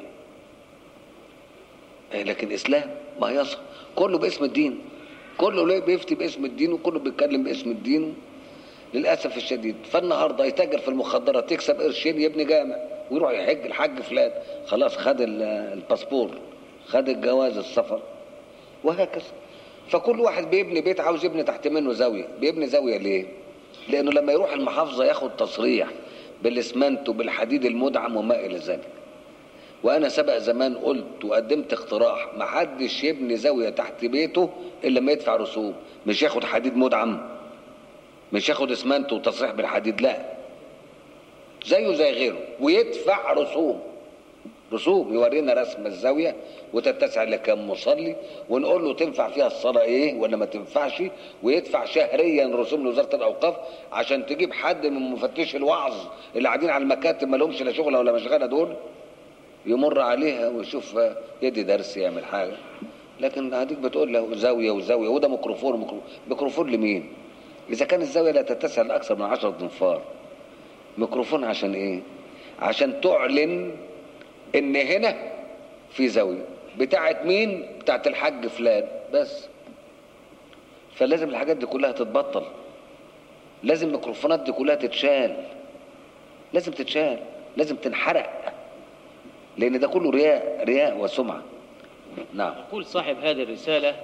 لكن الاسلام ما يصح كله باسم الدين كله ليه بيفتي باسم الدين وكله بيتكلم باسم الدين للاسف الشديد فالنهارده يتاجر في المخدرات يكسب قرشين يبني جامع ويروح يحج الحج فلان خلاص خد الباسبور خد الجواز السفر وهكذا فكل واحد بيبني بيت عاوز يبني تحت منه زاويه بيبني زاويه ليه لانه لما يروح المحافظه ياخد تصريح بالاسمنت وبالحديد المدعم وما الى ذلك وانا سبق زمان قلت وقدمت اقتراح ما حدش يبني زاويه تحت بيته الا لما يدفع رسوم مش ياخد حديد مدعم مش ياخد اسمنت وتصريح بالحديد لا زيه زي غيره ويدفع رسوم رسوم يورينا رسم الزاويه وتتسع لكم مصلي ونقول له تنفع فيها الصلاه ايه ولا ما تنفعش ويدفع شهريا رسوم لوزاره الاوقاف عشان تجيب حد من مفتشي الوعظ اللي قاعدين على المكاتب ما لهمش لا شغله ولا مشغله دول يمر عليها ويشوف يدي درس يعمل حاجه لكن هديك بتقول له زاويه وزاويه وده ميكروفون ميكروفون, ميكروفون لمين؟ اذا كان الزاويه لا تتسع لاكثر من 10 انفار ميكروفون عشان ايه؟ عشان تعلن ان هنا في زاويه بتاعت مين؟ بتاعت الحاج فلان بس فلازم الحاجات دي كلها تتبطل لازم الميكروفونات دي كلها تتشال لازم تتشال لازم تنحرق لان ده كله رياء رياء وسمعه نعم يقول صاحب هذه الرسالة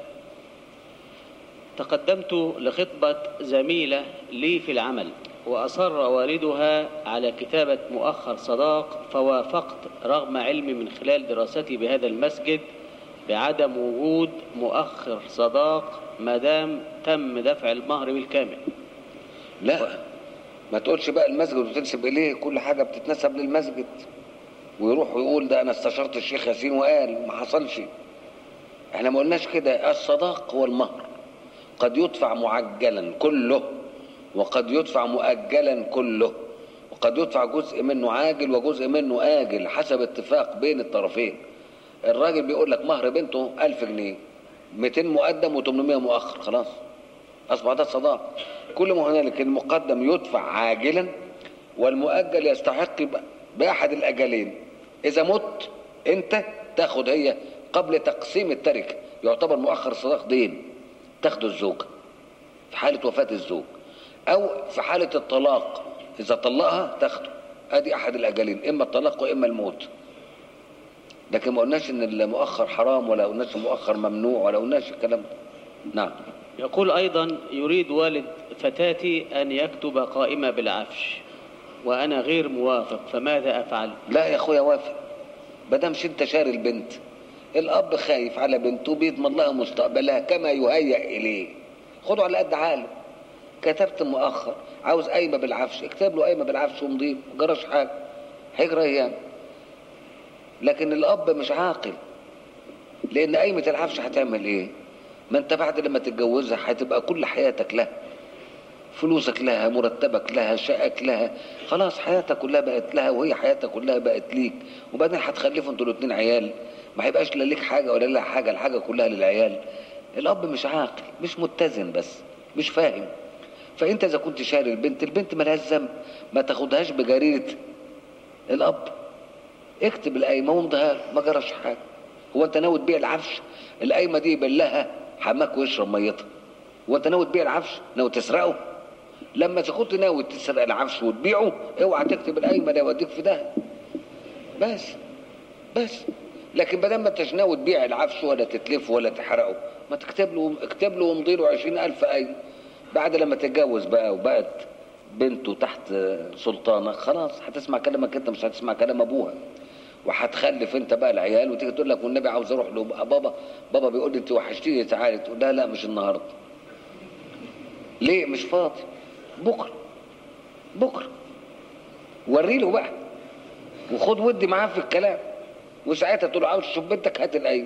تقدمت لخطبة زميلة لي في العمل وأصر والدها على كتابة مؤخر صداق فوافقت رغم علمي من خلال دراستي بهذا المسجد بعدم وجود مؤخر صداق ما دام تم دفع المهر بالكامل لا ما تقولش بقى المسجد وتنسب اليه كل حاجه بتتنسب للمسجد ويروح ويقول ده انا استشرت الشيخ ياسين وقال ما حصلش احنا ما قلناش كده الصداق هو المهر قد يدفع معجلا كله وقد يدفع مؤجلا كله وقد يدفع جزء منه عاجل وجزء منه آجل حسب اتفاق بين الطرفين الراجل بيقول لك مهر بنته ألف جنيه 200 مقدم و800 مؤخر خلاص أصبح ده صداق كل ما هنالك المقدم يدفع عاجلا والمؤجل يستحق بأحد الأجلين إذا مت أنت تاخد هي قبل تقسيم التركة يعتبر مؤخر الصداق دين تاخده الزوجة في حالة وفاة الزوج أو في حالة الطلاق إذا طلقها تاخده ادي احد الاجلين اما الطلاق واما الموت لكن ما قلناش ان المؤخر حرام ولا قلناش المؤخر ممنوع ولا قلناش الكلام ده نعم يقول أيضا يريد والد فتاتي أن يكتب قائمة بالعفش وأنا غير موافق فماذا أفعل لا يا اخويا وافق مش انت شاري البنت الاب خايف على بنته بيضمن لها مستقبلها كما يهيأ اليه خده على قد عقله كتبت مؤخر عاوز قايمه بالعفش اكتب له قايمه بالعفش ومضيف جراش حاجه هيجرى إيه يعني لكن الاب مش عاقل لان قايمه العفش هتعمل ايه ما انت بعد لما تتجوزها هتبقى كل حياتك لها فلوسك لها مرتبك لها شقك لها خلاص حياتك كلها بقت لها وهي حياتك كلها بقت ليك وبعدين هتخلفوا انتوا الاثنين عيال ما هيبقاش لا ليك حاجه ولا لها حاجه الحاجه كلها للعيال الاب مش عاقل مش متزن بس مش فاهم فانت اذا كنت شاري البنت البنت مالهاش ذنب ما تاخدهاش بجريره الاب اكتب القايمه وامضيها له، ما جراش حاجه هو انت ناوي تبيع العفش القايمه دي يبلها حماك ويشرب ميتها هو انت ناوي تبيع العفش ناوي تسرقه لما إذا كنت ناوي تسرق العفش وتبيعه اوعى تكتب القايمه ده يوديك في ده بس بس لكن بدل ما انتش ناوي تبيع العفش ولا تتلفه ولا تحرقه ما تكتب له اكتب له وامضي له 20000 قايمه بعد لما تتجوز بقى وبقت بنته تحت سلطانك خلاص هتسمع كلامك انت مش هتسمع كلام ابوها وهتخلف انت بقى العيال وتيجي تقول لك والنبي عاوز اروح له بابا بابا بيقول لي انت وحشتيني تعالي تقول لا لا مش النهارده ليه مش فاضي بكره بكره وري له بقى وخد ودي معاه في الكلام وساعتها تقول له عاوز تشوف بنتك هات القايمه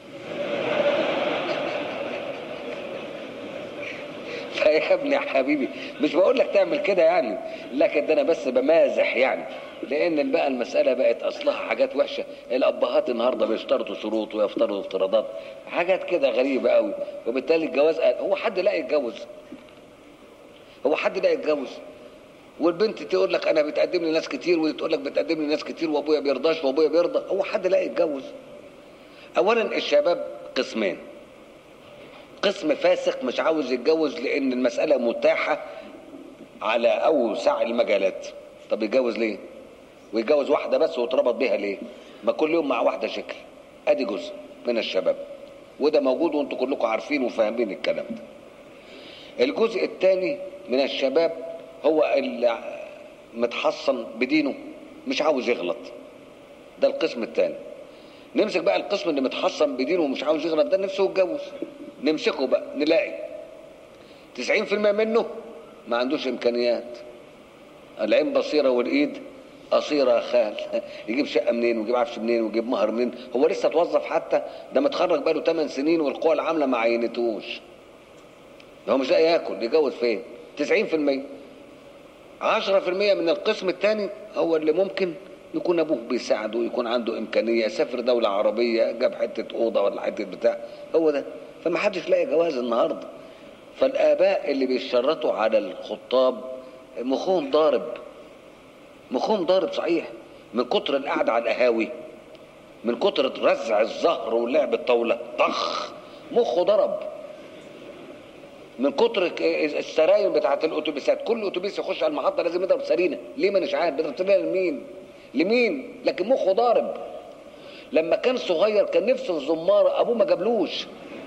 فيا ابني يا حبيبي مش بقول لك تعمل كده يعني لكن ده انا بس بمازح يعني لان بقى المساله بقت اصلها حاجات وحشه الابهات النهارده بيشترطوا شروط ويفترضوا افتراضات حاجات كده غريبه قوي وبالتالي الجواز هو حد لا يتجوز هو حد لا يتجوز والبنت تقول لك انا بتقدم لي ناس كتير ودي تقول لك بتقدم لي ناس كتير وابويا بيرضاش وابويا بيرضى هو حد لا يتجوز اولا الشباب قسمين قسم فاسق مش عاوز يتجوز لان المساله متاحه على اوسع المجالات طب يتجوز ليه ويتجوز واحده بس ويتربط بيها ليه ما كل يوم مع واحده شكل ادي جزء من الشباب وده موجود وانتم كلكم عارفين وفاهمين الكلام ده الجزء الثاني من الشباب هو اللي متحصن بدينه مش عاوز يغلط ده القسم الثاني نمسك بقى القسم اللي متحصن بدينه ومش عاوز يغرب ده نفسه يتجوز نمسكه بقى نلاقي 90% منه ما عندوش امكانيات العين بصيره والايد قصيره يا خال يجيب شقه منين ويجيب عفش منين ويجيب مهر منين هو لسه اتوظف حتى ده متخرج بقاله 8 سنين والقوى العامله ما عينتوش ده هو مش لاقي ياكل يتجوز فين 90% 10% من القسم الثاني هو اللي ممكن يكون ابوه بيساعده يكون عنده امكانيه يسافر دوله عربيه جاب حته اوضه ولا حته بتاع هو ده فما حدش لاقي جواز النهارده فالاباء اللي بيشرطوا على الخطاب مخهم ضارب مخهم ضارب صحيح من كتر القعده على القهاوي من كتر رزع الزهر ولعب الطاوله طخ مخه ضرب من كتر السراير بتاعت الاتوبيسات كل اتوبيس يخش على المحطه لازم يضرب سرينه ليه ما عارف بيضرب سرينه لمين لمين لكن مخه ضارب لما كان صغير كان نفسه الزماره ابوه ما جابلوش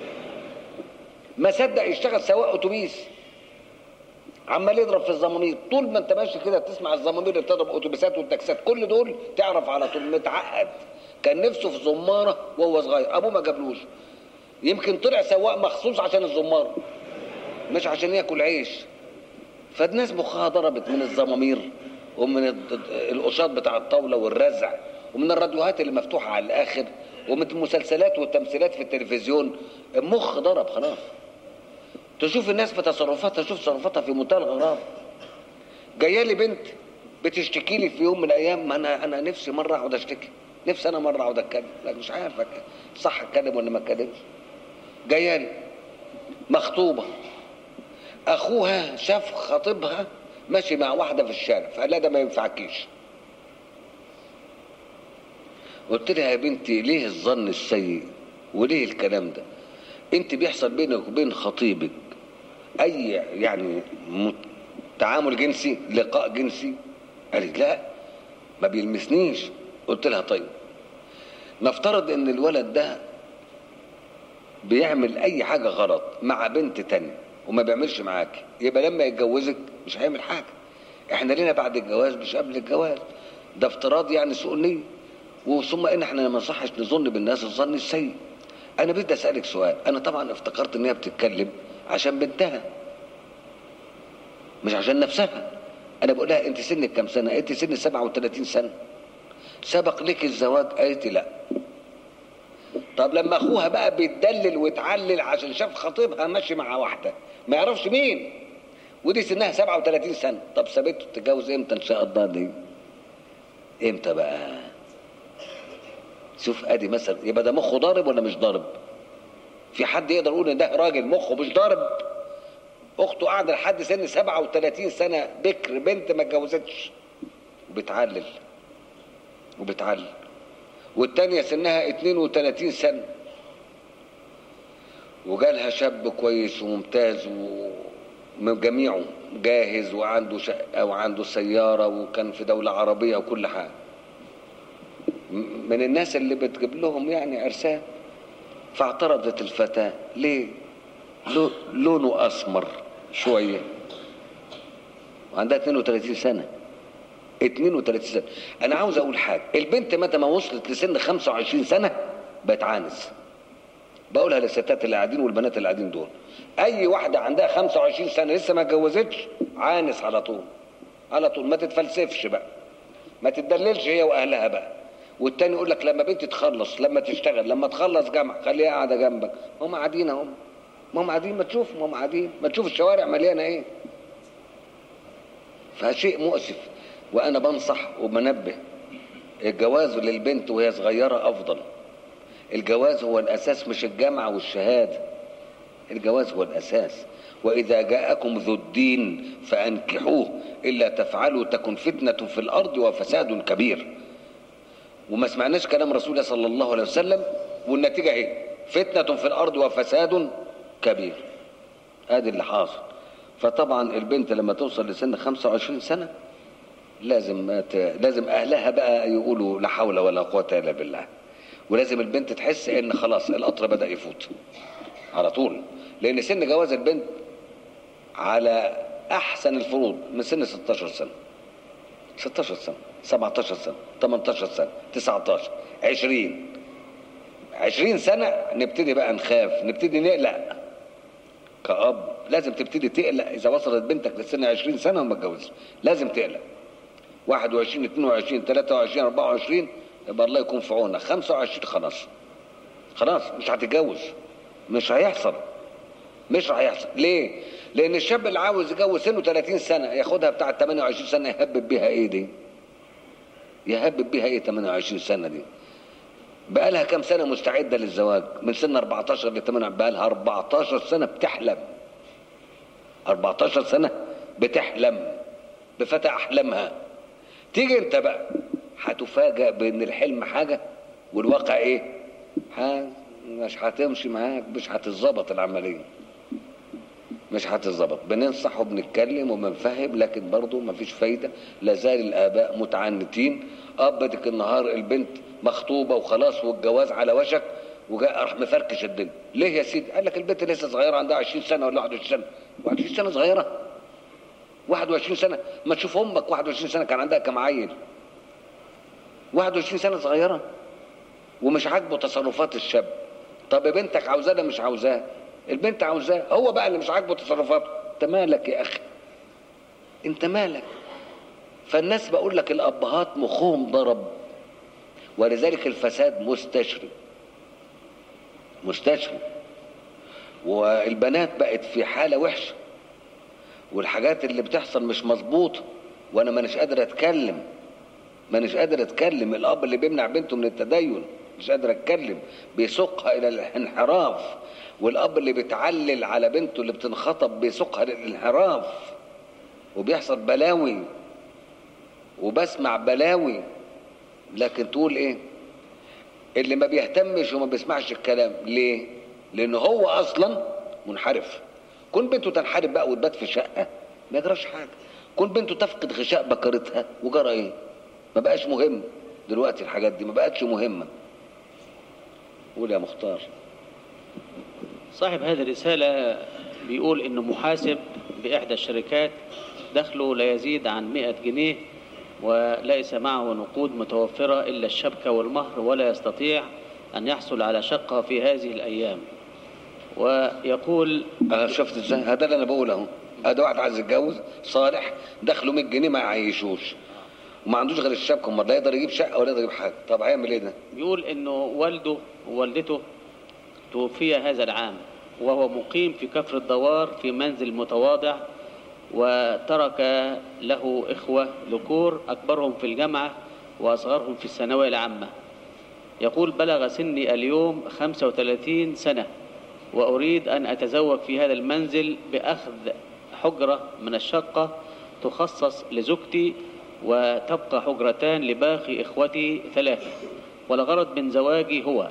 ما صدق يشتغل سواق اتوبيس عمال يضرب في الزمامير طول ما انت ماشي كده تسمع الزمامير اللي بتضرب اتوبيسات والتاكسات كل دول تعرف على طول متعقد كان نفسه في زماره وهو صغير ابوه ما جابلوش يمكن طلع سواق مخصوص عشان الزماره مش عشان ياكل عيش فالناس مخها ضربت من الزمامير ومن القشاط بتاع الطاوله والرزع ومن الراديوهات اللي مفتوحه على الاخر ومن المسلسلات والتمثيلات في التلفزيون المخ ضرب خلاص تشوف الناس في تصرفاتها تشوف تصرفاتها في منتهى الغراب جايه لي بنت بتشتكي لي في يوم من الايام ما انا انا نفسي مره اقعد اشتكي نفسي انا مره اقعد اتكلم لكن مش عارف صح اتكلم ولا ما اتكلمش جايه لي مخطوبه اخوها شاف خطيبها ماشي مع واحده في الشارع فقال لها ده ما ينفعكيش قلت لها يا بنتي ليه الظن السيء وليه الكلام ده انت بيحصل بينك وبين خطيبك اي يعني تعامل جنسي لقاء جنسي قالت لا ما بيلمسنيش قلت لها طيب نفترض ان الولد ده بيعمل اي حاجة غلط مع بنت تانية وما بيعملش معاك يبقى لما يتجوزك مش هيعمل حاجة احنا لينا بعد الجواز مش قبل الجواز ده افتراض يعني سوء نية وثم ان احنا ما صحش نظن بالناس الظن السيء انا بدي اسالك سؤال انا طبعا افتكرت ان هي بتتكلم عشان بنتها مش عشان نفسها انا بقول لها انت سنك كام سنه انت سن 37 سنه سبق لك الزواج قالت لا طب لما اخوها بقى بيتدلل ويتعلل عشان شاف خطيبها ماشي مع واحده ما يعرفش مين ودي سنها 37 سنه طب سابته تتجوز امتى ان شاء الله دي امتى بقى شوف ادي مثلا يبقى ده مخه ضارب ولا مش ضارب في حد يقدر يقول ان ده راجل مخه مش ضارب اخته قاعده لحد سن 37 سنه بكر بنت ما اتجوزتش وبتعلل وبتعلل والتانية سنها 32 سنة وجالها شاب كويس وممتاز ومن جميعه جاهز وعنده شقة وعنده سيارة وكان في دولة عربية وكل حاجة من الناس اللي بتجيب لهم يعني عرسان فاعترضت الفتاة ليه لونه أسمر شوية وعندها 32 سنة 32 سنة أنا عاوز أقول حاجة البنت متى ما وصلت لسن 25 سنة بتعانس بقولها للستات اللي قاعدين والبنات اللي قاعدين دول أي واحدة عندها 25 سنة لسه ما اتجوزتش عانس على طول على طول ما تتفلسفش بقى ما تتدللش هي وأهلها بقى والتاني يقول لك لما بنتي تخلص لما تشتغل لما تخلص جامعة خليها قاعدة جنبك هم قاعدين اهم ما هم قاعدين ما تشوف ما هم قاعدين ما تشوف الشوارع مليانة ايه فشيء مؤسف وانا بنصح وبنبه الجواز للبنت وهي صغيرة افضل الجواز هو الاساس مش الجامعة والشهادة الجواز هو الاساس واذا جاءكم ذو الدين فانكحوه الا تفعلوا تكن فتنة في الارض وفساد كبير وما سمعناش كلام رسول الله صلى الله عليه وسلم والنتيجة اهي فتنة في الارض وفساد كبير ادي اللي حاصل فطبعا البنت لما توصل لسن 25 سنة لازم ت... لازم اهلها بقى يقولوا لا حول ولا قوة الا بالله ولازم البنت تحس ان خلاص القطر بدأ يفوت على طول لان سن جواز البنت على احسن الفروض من سن 16 سنة 16 سنة 17 سنة 18 سنة 19 20 20 سنة نبتدي بقى نخاف نبتدي نقلق كأب لازم تبتدي تقلق إذا وصلت بنتك لسن 20 سنة وما اتجوزش لازم تقلق 21 22 23 24 يبقى الله يكون في عونك 25 خلاص خلاص مش هتتجوز مش هيحصل مش هيحصل ليه؟ لأن الشاب اللي عاوز يتجوز سنه 30 سنة ياخدها بتاعة 28 سنة يهبب بيها إيه دي؟ يهبب بيها إيه 28 سنة دي؟ بقى لها كام سنة مستعدة للزواج؟ من سن 14 ل 8 بقى لها 14 سنة بتحلم 14 سنة بتحلم بفتى أحلامها تيجي أنت بقى هتفاجأ بأن الحلم حاجة والواقع إيه؟ ها مش هتمشي معاك مش هتتظبط العملية مش هتتظبط بننصح وبنتكلم وبنفهم لكن برضه مفيش فايدة لازال الآباء متعنتين قبضك النهار البنت مخطوبة وخلاص والجواز على وشك وجاء راح مفركش الدنيا ليه يا سيدي قال لك البنت لسه صغيرة عندها 20 سنة ولا 21 سنة 21 سنة صغيرة 21 سنة ما تشوف أمك 21 سنة كان عندها كم عيل 21 سنة صغيرة ومش عاجبه تصرفات الشاب طب بنتك عاوزاه ده مش عاوزاه البنت عاوزاه هو بقى اللي مش عاجبه تصرفاته انت مالك يا اخي انت مالك فالناس بقول لك الابهات مخهم ضرب ولذلك الفساد مستشري مستشري والبنات بقت في حاله وحشه والحاجات اللي بتحصل مش مظبوطه وانا مانيش قادر اتكلم مانيش قادر اتكلم الاب اللي بيمنع بنته من التدين مش قادر اتكلم بيسوقها الى الانحراف والاب اللي بيتعلل على بنته اللي بتنخطب بيسوقها للانحراف وبيحصل بلاوي وبسمع بلاوي لكن تقول ايه اللي ما بيهتمش وما بيسمعش الكلام ليه لان هو اصلا منحرف كون بنته تنحرف بقى وتبات في شقه ما يجراش حاجه كون بنته تفقد غشاء بكرتها وجرى ايه ما بقاش مهم دلوقتي الحاجات دي ما بقتش مهمه قول يا مختار صاحب هذه الرسالة بيقول إنه محاسب بإحدى الشركات دخله لا يزيد عن 100 جنيه وليس معه نقود متوفرة إلا الشبكة والمهر ولا يستطيع أن يحصل على شقة في هذه الأيام ويقول اه شفت ازاي هذا اللي انا بقوله اهو هذا واحد عايز يتجوز صالح دخله 100 جنيه ما يعيشوش وما عندوش غير الشبكه امال لا يقدر يجيب شقه ولا يقدر يجيب حاجه طب هيعمل ايه ده بيقول إنه والده ووالدته توفي هذا العام وهو مقيم في كفر الدوار في منزل متواضع وترك له إخوة ذكور أكبرهم في الجامعة وأصغرهم في الثانوية العامة يقول بلغ سني اليوم 35 سنة وأريد أن أتزوج في هذا المنزل بأخذ حجرة من الشقة تخصص لزوجتي وتبقى حجرتان لباقي إخوتي ثلاثة والغرض من زواجي هو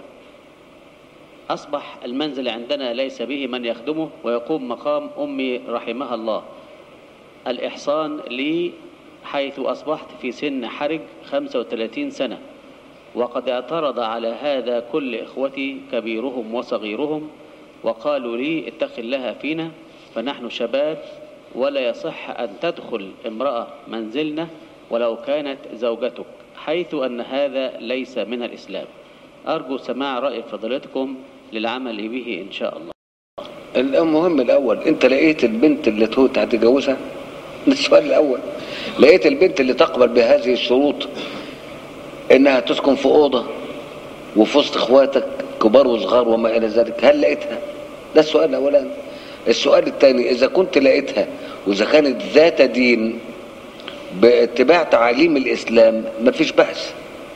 أصبح المنزل عندنا ليس به من يخدمه ويقوم مقام أمي رحمها الله الإحصان لي حيث أصبحت في سن حرج 35 سنة وقد اعترض على هذا كل إخوتي كبيرهم وصغيرهم وقالوا لي اتق الله فينا فنحن شباب ولا يصح أن تدخل امرأة منزلنا ولو كانت زوجتك حيث أن هذا ليس من الإسلام أرجو سماع رأي فضيلتكم للعمل به إن شاء الله المهم الاول انت لقيت البنت اللي توت هتتجوزها ده السؤال الاول لقيت البنت اللي تقبل بهذه الشروط انها تسكن في اوضه وفي وسط اخواتك كبار وصغار وما الى ذلك هل لقيتها ده السؤال الاولاني السؤال الثاني اذا كنت لقيتها واذا كانت ذات دين باتباع تعاليم الاسلام مفيش بأس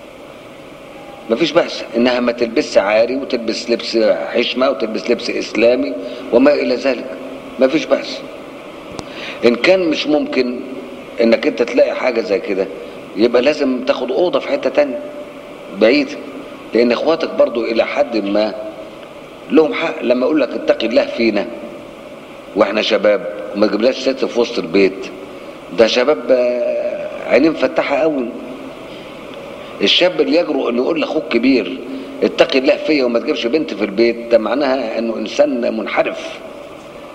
مفيش بأس انها ما تلبسش عاري وتلبس لبس حشمة وتلبس لبس اسلامي وما الى ذلك مفيش بأس ان كان مش ممكن انك انت تلاقي حاجة زي كده يبقى لازم تاخد اوضة في حتة تانية بعيد لان اخواتك برضو الى حد ما لهم حق لما اقول لك اتقي الله فينا واحنا شباب وما تجيبلاش ست في وسط البيت ده شباب آه، عينين مفتحه قوي الشاب اللي يجرؤ انه يقول لاخوك كبير اتقي الله فيا وما تجيبش بنت في البيت ده معناها انه انسان منحرف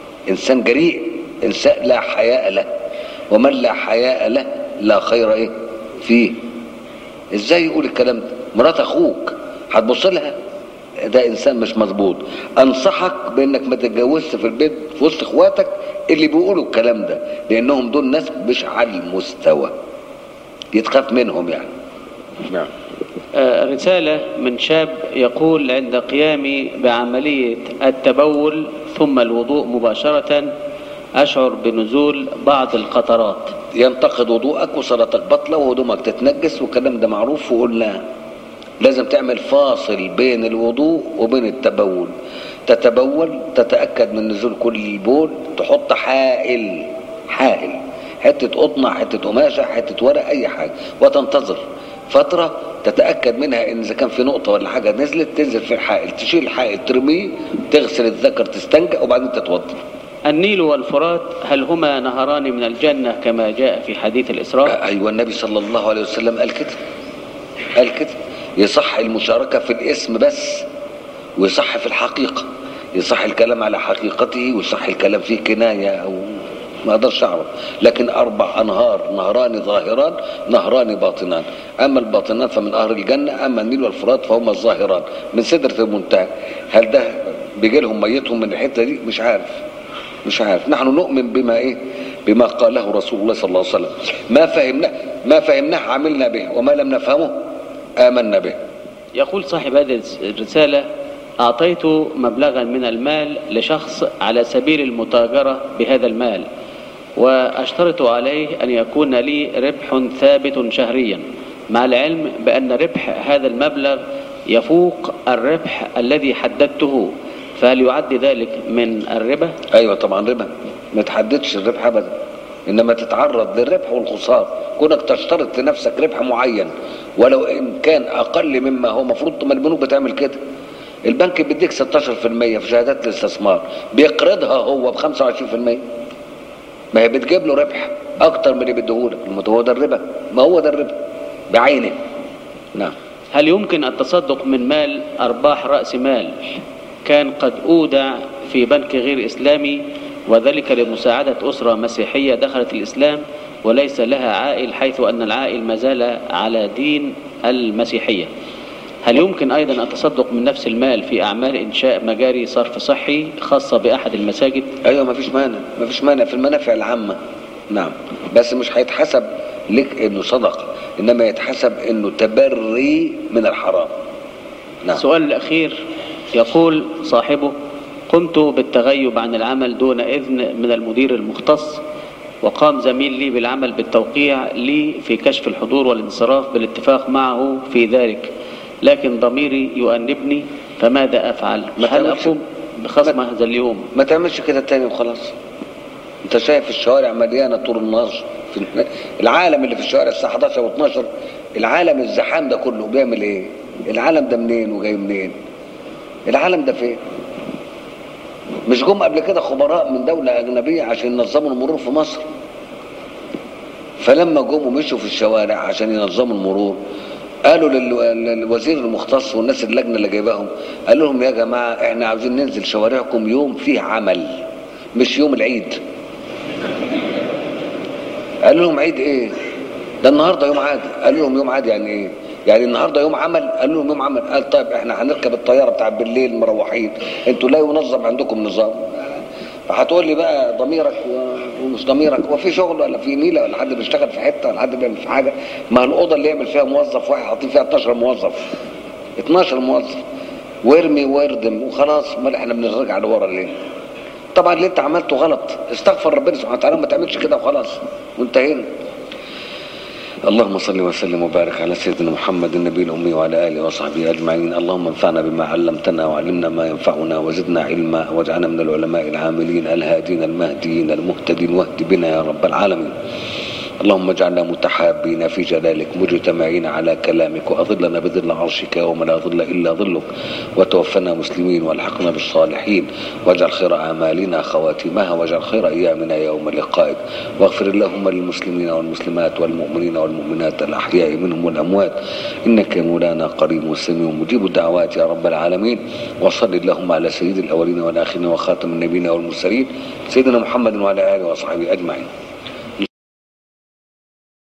انسان جريء انسان لا حياء له ومن لا حياء له لا خير ايه فيه ازاي يقول الكلام ده مرات اخوك هتبص لها ده انسان مش مظبوط انصحك بانك ما تتجوزش في البيت في وسط اخواتك اللي بيقولوا الكلام ده لانهم دول ناس مش على المستوى يتخاف منهم يعني نعم آه، رسالة من شاب يقول عند قيامي بعملية التبول ثم الوضوء مباشرة أشعر بنزول بعض القطرات ينتقد وضوءك وصلاتك بطلة وهدومك تتنجس والكلام ده معروف وقلنا لازم تعمل فاصل بين الوضوء وبين التبول تتبول تتأكد من نزول كل البول تحط حائل حائل حتة قطنة حتة قماشة حتة ورق أي حاجة وتنتظر فترة تتأكد منها إن إذا كان في نقطة ولا حاجة نزلت تنزل في الحائل تشيل الحائل ترميه تغسل الذكر تستنجى وبعدين تتوضأ النيل والفرات هل هما نهران من الجنة كما جاء في حديث الإسراء ايوه النبي صلى الله عليه وسلم قال كده قال كده يصح المشاركه في الاسم بس ويصح في الحقيقه يصح الكلام على حقيقته ويصح الكلام فيه كنايه او ما اقدرش اعرف لكن اربع انهار نهران ظاهران نهران باطنان اما الباطنان فمن نهر الجنه اما النيل والفرات فهما الظاهران من سدره المنتهى هل ده بيجي لهم ميتهم من الحته دي مش عارف مش عارف نحن نؤمن بما ايه بما قاله رسول الله صلى الله عليه وسلم ما فهمناه ما فهمناه عملنا به وما لم نفهمه آمنا به يقول صاحب هذه الرسالة أعطيت مبلغا من المال لشخص على سبيل المتاجرة بهذا المال وأشترط عليه أن يكون لي ربح ثابت شهريا مع العلم بأن ربح هذا المبلغ يفوق الربح الذي حددته فهل يعد ذلك من الربا؟ ايوه طبعا ربا ما تحددش الربح ابدا انما تتعرض للربح والخسار كونك تشترط لنفسك ربح معين ولو ان كان اقل مما هو مفروض ما البنوك بتعمل كده البنك بيديك 16% في شهادات الاستثمار بيقرضها هو ب 25% ما هي بتجيب له ربح اكتر من اللي بيديهولك ما هو ده الربا ما هو ده الربا بعينه نعم هل يمكن التصدق من مال أرباح رأس مال كان قد أودع في بنك غير إسلامي وذلك لمساعدة أسرة مسيحية دخلت الإسلام وليس لها عائل حيث أن العائل ما زال على دين المسيحية هل يمكن أيضا التصدق من نفس المال في أعمال إنشاء مجاري صرف صحي خاصة بأحد المساجد ايوه ما فيش مانع ما فيش مانع في المنافع العامه نعم بس مش هيتحسب لك انه صدقه انما يتحسب انه تبري من الحرام نعم السؤال الأخير يقول صاحبه قمت بالتغيب عن العمل دون إذن من المدير المختص وقام زميل لي بالعمل بالتوقيع لي في كشف الحضور والانصراف بالاتفاق معه في ذلك لكن ضميري يؤنبني فماذا أفعل ما هل تعملش- أقوم بخصم هذا اليوم ما تعملش كده تاني وخلاص انت شايف الشوارع مليانه طول النهار في العالم اللي في الشوارع الساعه 11 و12 العالم الزحام ده كله بيعمل ايه العالم ده منين وجاي منين العالم ده فين مش جم قبل كده خبراء من دولة أجنبية عشان ينظموا المرور في مصر فلما جم ومشوا في الشوارع عشان ينظموا المرور قالوا لل- للوزير المختص والناس اللجنة اللي جايباهم قالوا لهم يا جماعة احنا عاوزين ننزل شوارعكم يوم فيه عمل مش يوم العيد قالوا لهم عيد ايه ده النهارده يوم عادي قالوا لهم يوم عادي يعني ايه يعني النهارده يوم عمل قالوا لهم يوم عمل قال طيب احنا هنركب الطياره بتاع بالليل مروحين انتوا لا ينظم عندكم نظام فهتقول لي بقى ضميرك و- ومش ضميرك هو في شغل ولا في نيله ولا حد بيشتغل في حته ولا حد بيعمل في حاجه ما الاوضه اللي يعمل فيها موظف واحد حاطين فيها 12 موظف 12 موظف وارمي واردم وخلاص امال احنا بنرجع لورا ليه؟ طبعا اللي انت عملته غلط استغفر ربنا سبحانه وتعالى ما تعملش كده وخلاص وانتهينا اللهم صل وسلم وبارك على سيدنا محمد النبي الأمي وعلى آله وصحبه أجمعين اللهم انفعنا بما علمتنا وعلمنا ما ينفعنا وزدنا علما واجعلنا من العلماء العاملين الهادين المهديين المهتدين واهد بنا يا رب العالمين اللهم اجعلنا متحابين في جلالك مجتمعين على كلامك وأظلنا بظل عرشك يوم لا ظل إلا ظلك وتوفنا مسلمين والحقنا بالصالحين واجعل خير أعمالنا خواتمها واجعل خير أيامنا يوم لقائك واغفر اللهم للمسلمين والمسلمات والمؤمنين والمؤمنات الأحياء منهم والأموات إنك يا مولانا قريب سميع مجيب الدعوات يا رب العالمين وصل اللهم على سيد الأولين والآخرين وخاتم النبيين والمرسلين سيدنا محمد وعلى آله وصحبه أجمعين